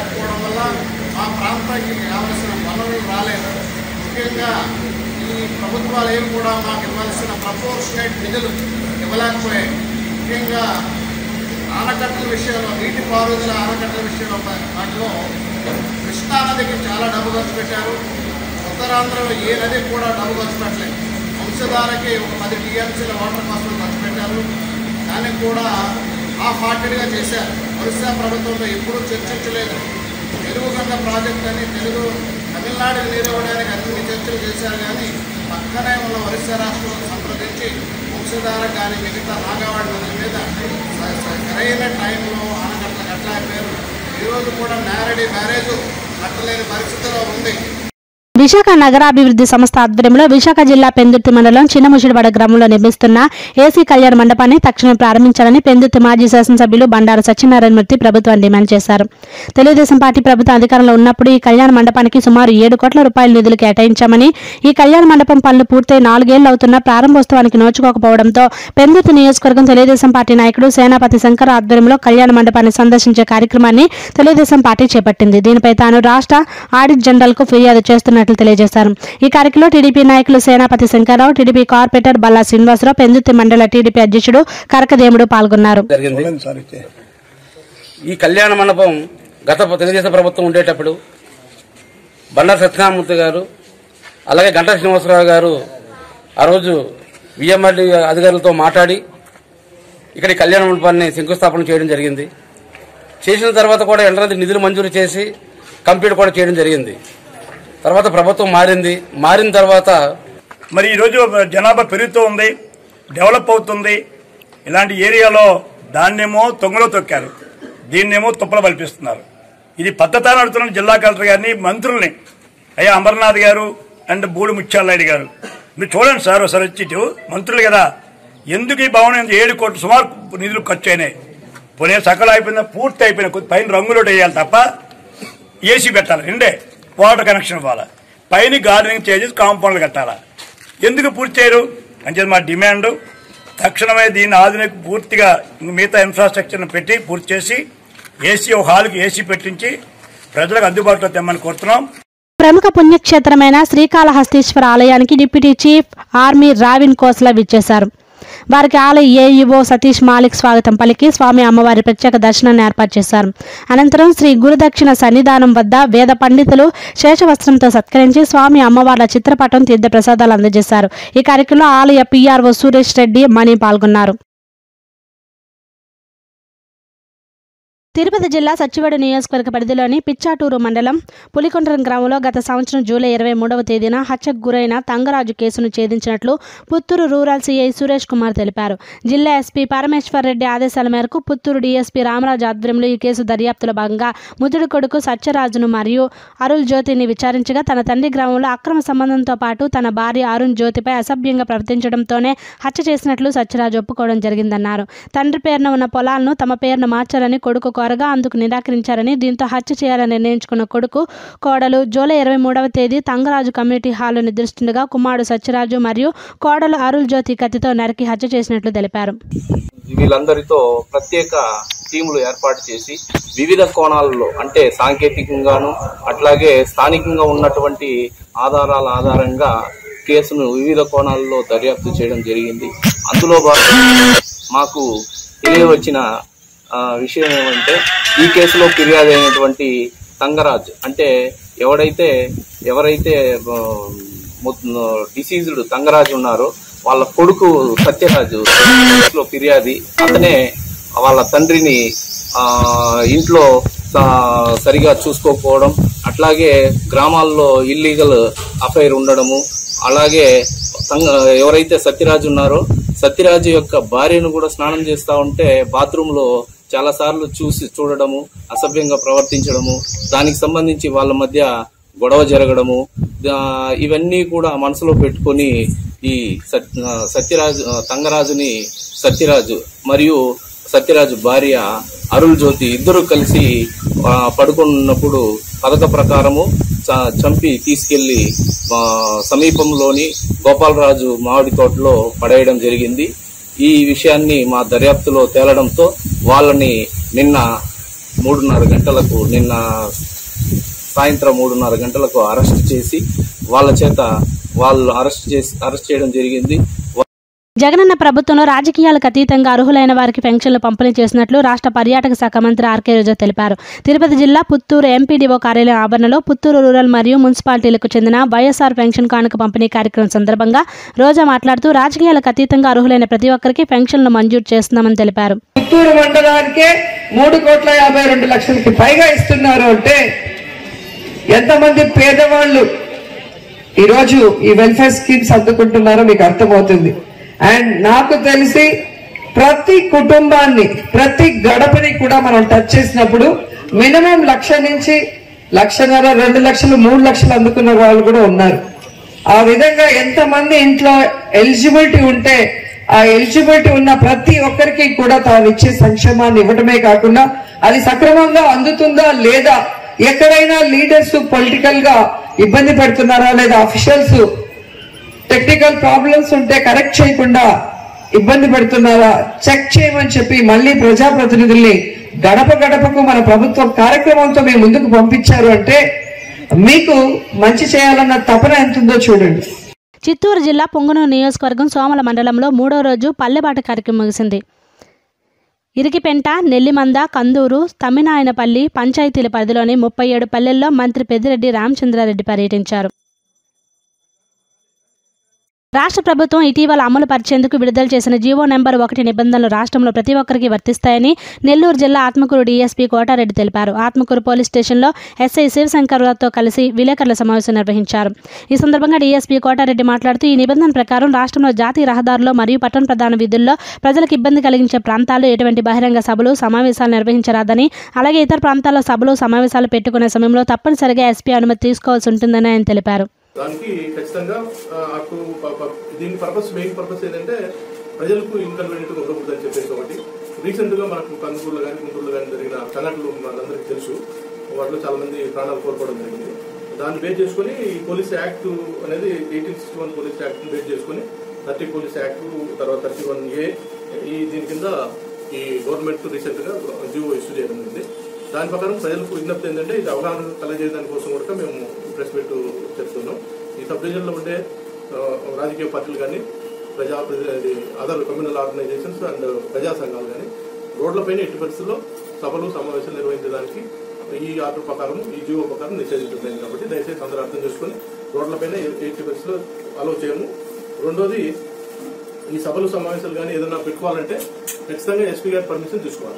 ఆ ప్రాంతానికి కావలసిన వనరులు రాలేదు ముఖ్యంగా ఈ ప్రభుత్వాలు ఏమి కూడా మాకు ఇవ్వాల్సిన ప్రపోర్షనేట్ నిధులు ఇవ్వలేకపోయాయి ముఖ్యంగా ఆనకట్టల విషయంలో నీటి పారుదల ఆనకట్టల విషయంలో వాటిలో కృష్ణానదికి చాలా డబ్బు ఖర్చు పెట్టారు ఉత్తరాంధ్రలో ఏ నది కూడా డబ్బు ఖర్చు పెట్టలేదు వంశధారకి ఒక పది టీఎంసీల వాటర్ కోసం ఖర్చు పెట్టారు దానికి కూడా హాఫ్ హార్టెడ్గా చేశారు ఒరిస్సా ప్రభుత్వంలో ఎప్పుడూ చర్చించలేదు తెలుగు గంగ ప్రాజెక్ట్ అని తెలుగు తమిళనాడుకి నీరు ఇవ్వడానికి అన్ని చర్చలు చేశారు కానీ పక్కనే ఉన్న ఒరిస్సా రాష్ట్రంలో సంప్రదించి వంశధార కానీ మిగతా నాగావాడి నదుల మీద స- స- సరైన టైంలో ఆనకట్టలు కట్టలేకపోయారు ఈరోజు కూడా నేరడి బ్యారేజ్ కట్టలేని పరిస్థితిలో ఉంది విశాఖ నగరాభివృద్ధి సంస్థ ఆధ్వర్యంలో విశాఖ జిల్లా పెందుర్తి మండలం చిన్నముషిడివాడ గ్రామంలో నిర్మిస్తున్న ఏసీ కళ్యాణ మండపాన్ని తక్షణం ప్రారంభించాలని పెందుర్తి మాజీ శాసనసభ్యులు బండారు సత్యనారాయణమూర్తి ప్రభుత్వాన్ని డిమాండ్ చేశారు తెలుగుదేశం పార్టీ ప్రభుత్వం అధికారంలో ఉన్నప్పుడు ఈ కళ్యాణ మండపానికి సుమారు ఏడు కోట్ల రూపాయల నిధులు కేటాయించామని ఈ కళ్యాణ మండపం పనులు పూర్తయి నాలుగేళ్లు అవుతున్నా ప్రారంభోత్సవానికి నోచుకోకపోవడంతో పెందుర్తి నియోజకవర్గం తెలుగుదేశం పార్టీ నాయకుడు సేనాపతి శంకర్ ఆధ్వర్యంలో కళ్యాణ మండపాన్ని సందర్శించే కార్యక్రమాన్ని తెలుగుదేశం పార్టీ చేపట్టింది దీనిపై తాను రాష్ట్ర ఆడిట్ జనరల్ కు ఫిర్యాదు చేస్తున్నట్లు తెలియజేశారు ఈ కార్యక్రమంలో టీడీపీ నాయకులు సేనాపతి శంకర్రావు టీడీపీ కార్పొరేటర్ బల్లా శ్రీనివాసరావు పెందుర్తి మండల టీడీపీ అధ్యక్షుడు కరకదేముడు పాల్గొన్నారు జరిగింది ఈ కళ్యాణ మండపం గత తెలుగుదేశం ప్రభుత్వం ఉండేటప్పుడు బండారు సత్యనారాయణమూర్తి గారు అలాగే గంటా శ్రీనివాసరావు గారు ఆ రోజు విఎంఆర్డి అధికారులతో మాట్లాడి ఇక్కడ ఈ కళ్యాణ మండపాన్ని శంకుస్థాపన చేయడం జరిగింది చేసిన తర్వాత కూడా ఎంట్రన్స్ నిధులు మంజూరు చేసి కంప్లీట్ కూడా చేయడం జరిగింది తర్వాత ప్రభుత్వం మారింది మారిన తర్వాత మరి ఈరోజు జనాభా పెరుగుతూ ఉంది డెవలప్ అవుతుంది ఇలాంటి ఏరియాలో దాన్నేమో తొంగలో తొక్కారు దీన్నేమో తుప్పలు పల్పిస్తున్నారు ఇది పద్ధతి అని అడుగుతున్నాను జిల్లా కలెక్టర్ గారిని మంత్రుల్ని అయ్యా అమర్నాథ్ గారు అండ్ బూడి ముత్యాలనాయుడు గారు మీరు చూడండి సార్ ఒకసారి వచ్చి ఇటు, మంత్రులు కదా ఎందుకు ఈ భవనం ఏడు కోట్లు సుమారు నిధులు ఖర్చు అయినాయి పోనీ సకలం అయిపోయిందా పూర్తి అయిపోయిన కొద్ది పైన రంగులు వేయాలి తప్ప ఏసీ పెట్టాలి రెండే వాటర్ కనెక్షన్ ఇవ్వాలా పైన గార్డెనింగ్ చేసి కాంపౌండ్లు కట్టాలా ఎందుకు పూర్తి చేయరు అంటే మా డిమాండ్ తక్షణమే దీన్ని ఆధునిక పూర్తిగా మిగతా ఇన్ఫ్రాస్ట్రక్చర్ను పెట్టి పూర్తి చేసి ఏసీ ఒక హాల్కి ఏసీ పెట్టించి ప్రజలకు అందుబాటులో తెమ్మని కోరుతున్నాం ప్రముఖ పుణ్యక్షేత్రమైన శ్రీకాళహస్తీశ్వర ఆలయానికి deputy chief army Ravin Khosla విచ్చేశారు వారికి ఆలయ ఏఈఓ సతీష్ మాలిక్ స్వాగతం పలికి స్వామి అమ్మవారి ప్రత్యేక దర్శనాన్ని ఏర్పాటు చేశారు అనంతరం శ్రీ గురుదక్షిణ సన్నిధానం వద్ద వేద పండితులు శేషవస్త్రంతో సత్కరించి స్వామి అమ్మవార్ల చిత్రపటం తీర్థ ప్రసాదాలు అందజేశారు ఈ కార్యక్రమంలో ఆలయ పీఆర్ఓ సురేష్ రెడ్డి మణి పాల్గొన్నారు తిరుపతి జిల్లా సచ్చివేడు నియోజకవర్గ పరిధిలోని పిచ్చాటూరు మండలం పులికొండరం గ్రామంలో గత సంవత్సరం జూలై ఇరవై మూడవ తేదీన హత్యకు గురైన తంగరాజు కేసును ఛేదించినట్లు పుత్తూరు రూరల్ సీఐ సురేష్ కుమార్ తెలిపారు జిల్లా ఎస్పీ పరమేశ్వర్ రెడ్డి ఆదేశాల మేరకు పుత్తూరు డీఎస్పీ రామరాజు ఆధ్వర్యంలో ఈ కేసు దర్యాప్తులో భాగంగా ముదుడు కొడుకు సత్యరాజును మరియు అరుల్ జ్యోతిని విచారించగా తన తండ్రి గ్రామంలో అక్రమ సంబంధంతో పాటు తన భార్య అరుణ్ జ్యోతిపై అసభ్యంగా ప్రవర్తించడంతోనే హత్య చేసినట్లు సత్యరాజు ఒప్పుకోవడం జరిగిందన్నారు తండ్రి పేరున ఉన్న పొలాలను తమ పేరును మార్చాలని కొడుకు కోరగా అందుకు నిరాకరించారని దీంతో హత్య చేయాలని నిర్ణయించుకున్న కొడుకు కోడలు జూలై ఇరవై మూడవ తేదీ తంగరాజు కమ్యూనిటీ హాల్లో నిద్రిస్తుండగా కుమారుడు సత్యరాజు మరియు కోడలు అరుల్ జ్యోతి కత్తితో నరికి హత్య చేసినట్లు తెలిపారు వీళ్ళందరితో ప్రత్యేక టీములు ఏర్పాటు చేసి వివిధ కోణాలలో అంటే సాంకేతికంగాను అట్లాగే స్థానికంగా ఉన్నటువంటి ఆధారాల ఆధారంగా కేసును వివిధ కోణాలలో దర్యాప్తు చేయడం జరిగింది అందులో భాగంగా మాకు తెలియవచ్చిన ఆ, విషయం ఏమంటే ఈ కేసులో ఫిర్యాదు అయినటువంటి తంగరాజ్ అంటే ఎవడైతే ఎవరైతే డిసీజ్డ్ తంగరాజు ఉన్నారో వాళ్ళ కొడుకు సత్యరాజు కేసులో ఫిర్యాది అతనే వాళ్ళ తండ్రిని ఆ, ఇంట్లో స- సరిగా చూసుకోకపోవడం అట్లాగే గ్రామాల్లో ఇల్లీగల్ అఫైర్ ఉండడము అలాగే సంగ- ఎవరైతే సత్యరాజు ఉన్నారో సత్యరాజు యొక్క భార్యను కూడా స్నానం చేస్తా ఉంటే బాత్రూమ్ లో చాలా సార్లు చూసి చూడడము అసభ్యంగా ప్రవర్తించడము దానికి సంబంధించి వాళ్ళ మధ్య గొడవ జరగడము దా- ఇవన్నీ కూడా మనసులో పెట్టుకొని ఈ సత్- సత్యరాజు తంగరాజుని సత్యరాజు మరియు సత్యరాజు భార్య అరుల్ జ్యోతి ఇద్దరు కలిసి ఆ, పడుకున్నప్పుడు పథక ప్రకారము చ- చంపి తీసుకెళ్లి ఆ, సమీపంలోని గోపాలరాజు మామిడి తోటలో పడేయడం జరిగింది ఈ విషయాన్ని మా దర్యాప్తులో తేలడంతో వాళ్ళని నిన్న మూడున్నర గంటలకు నిన్న సాయంత్రం మూడున్నర గంటలకు అరెస్ట్ చేసి వాళ్ళ చేత వాళ్ళు అరెస్ట్ చేసి అరెస్ట్ చేయడం జరిగింది జగనన్న ప్రభుత్వంలో రాజకీయాలకు అతీతంగా అర్హులైన వారికి పెన్షన్లు పంపిణీ చేసినట్లు రాష్ట్ర పర్యాటక శాఖ మంత్రి ఆర్కే రోజా తెలిపారు తిరుపతి జిల్లా పుత్తూరు ఎంపీడీఓ కార్యాలయం ఆవరణలో పుత్తూరు రూరల్ మరియు మున్సిపాలిటీలకు చెందిన వైఎస్ఆర్ పెన్షన్ కానుక పంపిణీ కార్యక్రమం సందర్భంగా రోజా మాట్లాడుతూ రాజకీయాలకు అతీతంగా అర్హులైన ప్రతి ఒక్కరికి పెన్షన్లు మంజూరు చేస్తున్నామని తెలిపారు పుత్తూరు మండలానికే మూడు కోట్ల యాభై రెండు లక్షలకి పైగా ఇస్తున్నారు అంటే ఎంతమంది పేదవాళ్ళు ఈరోజు ఈ వెల్ఫేర్ స్కీమ్స్ అందుకుంటున్నారో మీకు అర్థమవుతుంది అండ్ నాకు తెలిసి ప్రతి కుటుంబాన్ని ప్రతి గడపని కూడా మనం టచ్ చేసినప్పుడు మినిమం లక్ష నుంచి లక్షన్నర రెండు లక్షలు మూడు లక్షలు అందుకున్న వాళ్ళు కూడా ఉన్నారు ఆ విధంగా ఎంతమంది ఇంట్లో ఎలిజిబిలిటీ ఉంటే ఆ ఎలిజిబిలిటీ ఉన్న ప్రతి ఒక్కరికి కూడా తాను ఇచ్చే సంక్షేమాన్ని ఇవ్వడమే కాకుండా అది సక్రమంగా అందుతుందా లేదా ఎక్కడైనా లీడర్స్ పొలిటికల్ గా ఇబ్బంది పెడుతున్నారా లేదా అఫీషియల్స్ టెక్నికల్ ప్రాబ్లమ్స్ ఉంటే కరెక్ట్ చేయకుండా ఇబ్బంది పెడుతున్నారా చెక్ చేయమని చెప్పి మళ్ళీ ప్రజాప్రతినిధుల్ని గడప గడపకు మన ప్రభుత్వం కార్యక్రమంతో మేము ముందుకు పంపించారు అంటే మీకు మంచి చేయాలన్న తపన ఎంత ఉందో చూడండి చిత్తూరు జిల్లా పొంగనూరు నియోజకవర్గం సోమల మండలంలో మూడో రోజు పల్లెబాట కార్యక్రమం ముగిసింది ఇరికిపెంట నెల్లిమంద కందూరు తమ్మినాయనపల్లి పంచాయతీల పరిధిలోని ముప్పై ఏడు పల్లెల్లో మంత్రి పెద్దిరెడ్డి రామచంద్రారెడ్డి పర్యటించారు రాష్ట్ర ప్రభుత్వం ఇటీవల అమలు పరిచేందుకు విడుదల చేసిన జీవో నెంబర్ ఒకటి నిబంధనలు రాష్ట్రంలో ప్రతి ఒక్కరికి వర్తిస్తాయని నెల్లూరు జిల్లా ఆత్మకూరు డీఎస్పీ కోటారెడ్డి తెలిపారు ఆత్మకూరు పోలీస్ స్టేషన్లో ఎస్ఐ శివశంకర్తో కలిసి విలేకరుల సమావేశం నిర్వహించారు ఈ సందర్భంగా డీఎస్పీ కోటారెడ్డి మాట్లాడుతూ ఈ నిబంధన ప్రకారం రాష్ట్రంలో జాతీయ రహదారులు మరియు పట్టణ ప్రధాన వీధుల్లో ప్రజలకు ఇబ్బంది కలిగించే ప్రాంతాల్లో ఎటువంటి బహిరంగ సభలు సమావేశాలు నిర్వహించరాదని అలాగే ఇతర ప్రాంతాల్లో సభలు సమావేశాలు పెట్టుకునే సమయంలో తప్పనిసరిగా ఎస్పీ అనుమతి తీసుకోవాల్సి ఉంటుందని ఆయన తెలిపారు దానికి ఖచ్చితంగా ఆ, అటు ప- ప- దీని పర్పస్ మెయిన్ పర్పస్ ఏంటంటే ప్రజలకు ఇన్కన్వీనియంట్ ఉండకూడదు అని చెప్పేసి ఒకటి రీసెంట్ గా మనకు కందుకూరులో కానీ గుంటూరులో కానీ జరిగిన సంఘటనలు మనందరికీ తెలుసు వాటిలో చాలా మంది ప్రాణాలు కోల్పోవడం జరిగింది దాన్ని బేస్ చేసుకుని ఈ పోలీస్ యాక్ట్ అనేది eighteen sixty one police act base చేసుకుని థర్టీ పోలీస్ యాక్ట్ తర్వాత థర్టీ వన్ ఏ ఈ దీని కింద ఈ గవర్నమెంట్ రీసెంట్ గా జియో ఇష్యూ చేయడం జరిగింది దాని ప్రకారం ప్రజలకు విజ్ఞప్తి ఏంటంటే ఇది అవగాహన కలగజేయడానికి కోసం కూడా మేము ప్రెస్ మీట్ చెప్తున్నాం ఈ సబ్ డివిజన్లో ఉండే ఆ, రాజకీయ పార్టీలు కానీ ప్రజా అదర్ కమ్యూనల్ ఆర్గనైజేషన్స్ అండ్ ప్రజా సంఘాలు కానీ రోడ్లపైన ఎట్టి పరిస్థితుల్లో సభలు సమావేశాలు నిర్వహించడానికి ఈ ఆర్డర్ ప్రకారం ఈ జీవో ప్రకారం నిషేధించబడింది కాబట్టి దయచేసి అందరూ అర్థం చేసుకుని రోడ్లపైన ఎట్టి పరిస్థితుల్లో అలో చేయము రెండోది ఈ సభలు సమావేశాలు కానీ ఏదైనా పెట్టుకోవాలంటే ఖచ్చితంగా ఎస్పీ గారి పర్మిషన్ తీసుకోవాలి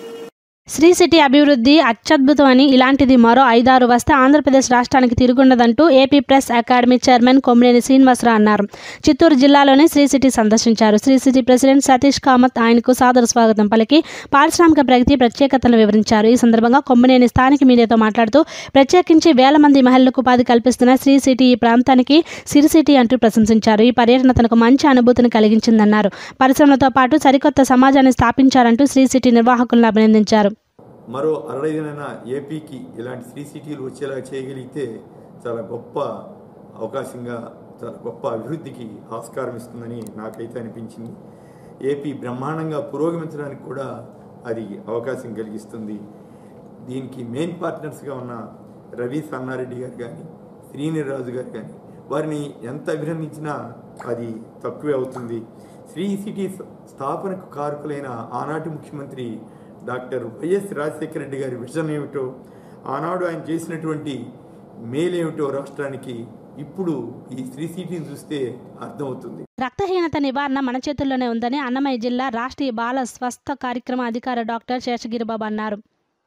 శ్రీ సిటీ అభివృద్ధి అత్యద్భుతం అని ఇలాంటిది మరో ఐదారు వస్తే ఆంధ్రప్రదేశ్ రాష్ట్రానికి తిరుగుండదంటూ AP press academy chairman Kommineni Srinivasarao అన్నారు చిత్తూరు జిల్లాలోని శ్రీ సిటీ సందర్శించారు శ్రీ సిటీ ప్రెసిడెంట్ సతీష్ కామత్ ఆయనకు సాదర స్వాగతం పలికి పారిశ్రామిక ప్రగతి ప్రత్యేకతలను వివరించారు ఈ సందర్భంగా కొమ్మినేని స్థానిక మీడియాతో మాట్లాడుతూ ప్రత్యేకించి వేల మంది మహిళలకు ఉపాధి కల్పిస్తున్న శ్రీ సిటీ ఈ ప్రాంతానికి సిరి సిటీ అంటూ ప్రశంసించారు ఈ పర్యటన తనకు మంచి అనుభూతిని కలిగించిందన్నారు పరిశ్రమలతో పాటు సరికొత్త సమాజాన్ని స్థాపించారంటూ శ్రీ సిటీ నిర్వాహకులను అభినందించారు మరో అరడైదనైనా ఏపీకి ఇలాంటి శ్రీ సిటీలు వచ్చేలా చేయగలిగితే చాలా గొప్ప అవకాశంగా చాలా గొప్ప అభివృద్ధికి ఆస్కారం ఇస్తుందని నాకైతే అనిపించింది ఏపీ బ్రహ్మాండంగా పురోగమించడానికి కూడా అది అవకాశం కలిగిస్తుంది దీనికి మెయిన్ పార్ట్నర్స్గా ఉన్న రవి సన్నారెడ్డి గారు కానీ శ్రీనిరాజు గారు కానీ వారిని ఎంత అభినందించినా అది తక్కువే అవుతుంది శ్రీ సిటీ స్థాపనకు కారకులైన ఆనాటి ముఖ్యమంత్రి డాక్టర్ వైఎస్ రాజశేఖర రెడ్డి గారి విజన్ ఏమిటో ఆనాడు ఆయన చేసినటువంటి మేలేమిటో రాష్ట్రానికి ఇప్పుడు ఈ శ్రీ సిటీని చూస్తే అర్థమవుతుంది రక్తహీనత నివారణ మన చేతుల్లోనే ఉందని అన్నమయ్య జిల్లా రాష్ట్రీయ బాల స్వస్థ కార్యక్రమ అధికార డాక్టర్ శేషగిరిబాబు అన్నారు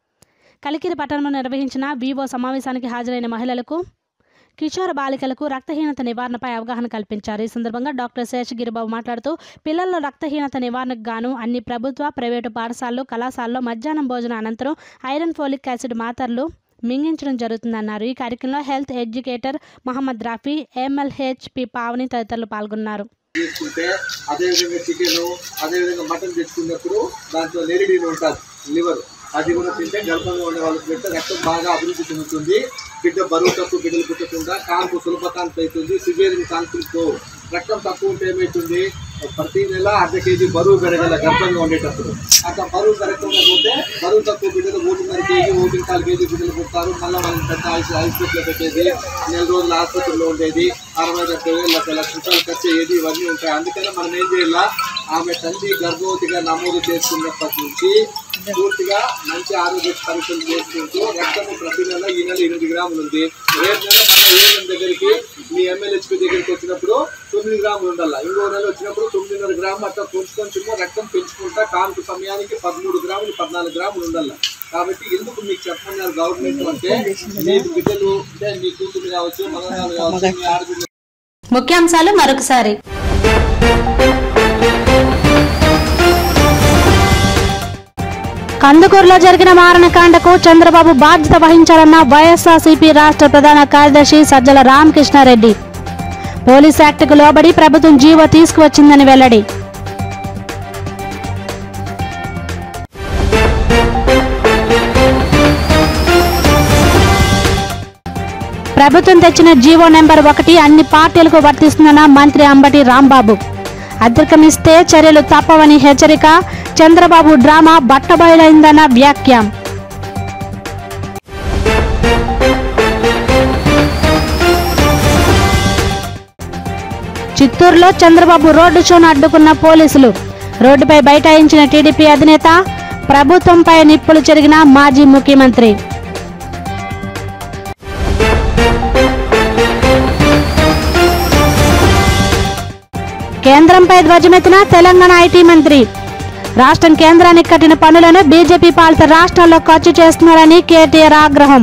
కలికిరి పట్టణంలో నిర్వహించిన వివో సమావేశానికి హాజరైన మహిళలకు కిషోర బాలికలకు రక్తహీనత నివారణపై అవగాహన కల్పించారు ఈ సందర్భంగా డాక్టర్ శేషగిరిబాబు మాట్లాడుతూ పిల్లల్లో రక్తహీనత నివారణకు గాను అన్ని ప్రభుత్వ ప్రైవేటు పాఠశాలలు కళాశాలలో మధ్యాహ్నం భోజన అనంతరం ఐరన్ ఫోలిక్ యాసిడ్ మాత్రలు మింగించడం జరుగుతుందన్నారు ఈ కార్యక్రమంలో health educator Mohammed Rafi MLHP Pavani తదితరులు పాల్గొన్నారు తీసుకుంటే అదేవిధంగా చికెన్ అదేవిధంగా మటన్ తెచ్చుకున్నప్పుడు దాంట్లో నెరిడిన్ ఉంటుంది లివర్ అది కూడా తింటే గర్భంగా ఉండే వాళ్ళకి పెడితే రక్తం బాగా అభివృద్ధి చెందుతుంది బిడ్డ బరువు తక్కువ బిడ్డలు పుట్టకుండా కాన్పు సులభకాంతి అవుతుంది సిజేరియన్ కాన్పులతో రక్తం తక్కువ ఉంటే ఏమవుతుంది ప్రతి నెల అర్ధ కేజీ బరువు పెరగల గర్భంగా ఉండేటప్పుడు అట్లా బరువు పెరగకుండా పోతే బరువు తక్కువ బిడ్డలు ఒకటిన్నర కేజీ ఒకటి నాలుగు కేజీ బిడ్డలు పుడతారు మళ్ళీ వాళ్ళని పెద్ద ఐస్ హాస్పిటల్లో పెట్టేది నెల రోజులు ఆసుపత్రిలో ఉండేది అరవై డెబ్బై వేలు లక్ష లక్ష రూపాయలు ఖర్చు అయ్యేది ఇవన్నీ ఉంటాయి అందుకనే మనం ఏం చేయాలా ఆమె తల్లి గర్భవతిగా నమోదు చేసుకున్నప్పటి నుంచి పూర్తిగా మంచి ఆరోగ్య పరీక్షలు చేసుకుంటూ రక్తము ప్రతి నెల ఈ నెల ఎనిమిది గ్రాములు ఉంది రేపు నెల మన ఏఎం దగ్గరికి మీ ఎమ్మెల్యేహెచ్పి దగ్గరికి వచ్చినప్పుడు తొమ్మిది గ్రాములు ఉండాలి ఇంకో నెల వచ్చినప్పుడు తొమ్మిదిన్నర గ్రాము అట్లా కొంచెం కొంచెం రక్తం పెంచుకుంటా కాన్పు సమయానికి పదమూడు గ్రాములు పద్నాలుగు గ్రాములు ఉండాలి కాబట్టి ఎందుకు మీకు చెప్పమన్నారు గవర్నమెంట్ అంటే మీ బిడ్డలు అంటే మీ కూతురు కావచ్చు మగనాలు కావచ్చు మీ ఆడబిడ్డ ముఖ్యాంశాలు మరొకసారి కందుకూరులో జరిగిన మారణకాండకు చంద్రబాబు బాధ్యత వహించాలన్న వైఎస్ఆర్సీపీ రాష్ట్ర ప్రధాన కార్యదర్శి సజ్జల రామకృష్ణారెడ్డి పోలీస్ యాక్టుకు లోబడి ప్రభుత్వం జీవో తీసుకువచ్చిందని వెల్లడి ప్రభుత్వం తెచ్చిన జీవో నెంబర్ ఒకటి అన్ని పార్టీలకు వర్తిస్తుందన్న మంత్రి అంబటి రాంబాబు అధిగమిస్తే చర్యలు తప్పవని హెచ్చరిక చంద్రబాబు డ్రామా బట్టబయలైందన్న వ్యాఖ్య చిత్తూరులో చంద్రబాబు రోడ్డు షోను అడ్డుకున్న పోలీసులు రోడ్డుపై బైఠాయించిన టీడీపీ అధినేత ప్రభుత్వంపై నిప్పులు చెరిగిన మాజీ ముఖ్యమంత్రి కేంద్రంపై ధ్వజమెత్తిన తెలంగాణ ఐటీ మంత్రి రాష్ట్రం కేంద్రానికి కట్టిన పనులను బీజేపీ పాలిత రాష్ట్రాల్లో ఖర్చు చేస్తున్నారని కేటీఆర్ ఆగ్రహం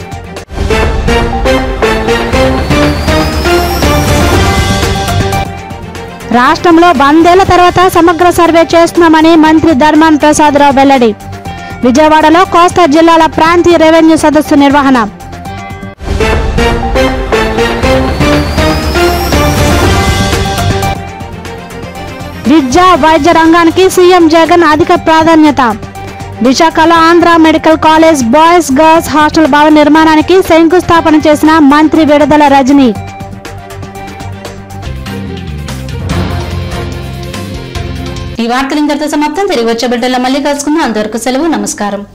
రాష్ట్రంలో వందేళ్ల తర్వాత సమగ్ర సర్వే చేస్తున్నామని మంత్రి ధర్మాన్ ప్రసాదరావు వెల్లడి విజయవాడలో కోస్తా జిల్లాల ప్రాంతీయ రెవెన్యూ సదస్సు నిర్వహణ విద్యా వైద్య రంగానికి సీఎం జగన్ అధిక ప్రాధాన్యత విశాఖలో Andhra medical college boys girls hostel భవన నిర్మాణానికి శంకుస్థాపన చేసిన మంత్రి విడుదల రజని ఈ వార్తలు ఇంతటితో సమాప్తం తిరిగి వచ్చే బిడ్డల్లో మళ్ళీ కలుసుకుందాం అంతవరకు సెలవు నమస్కారం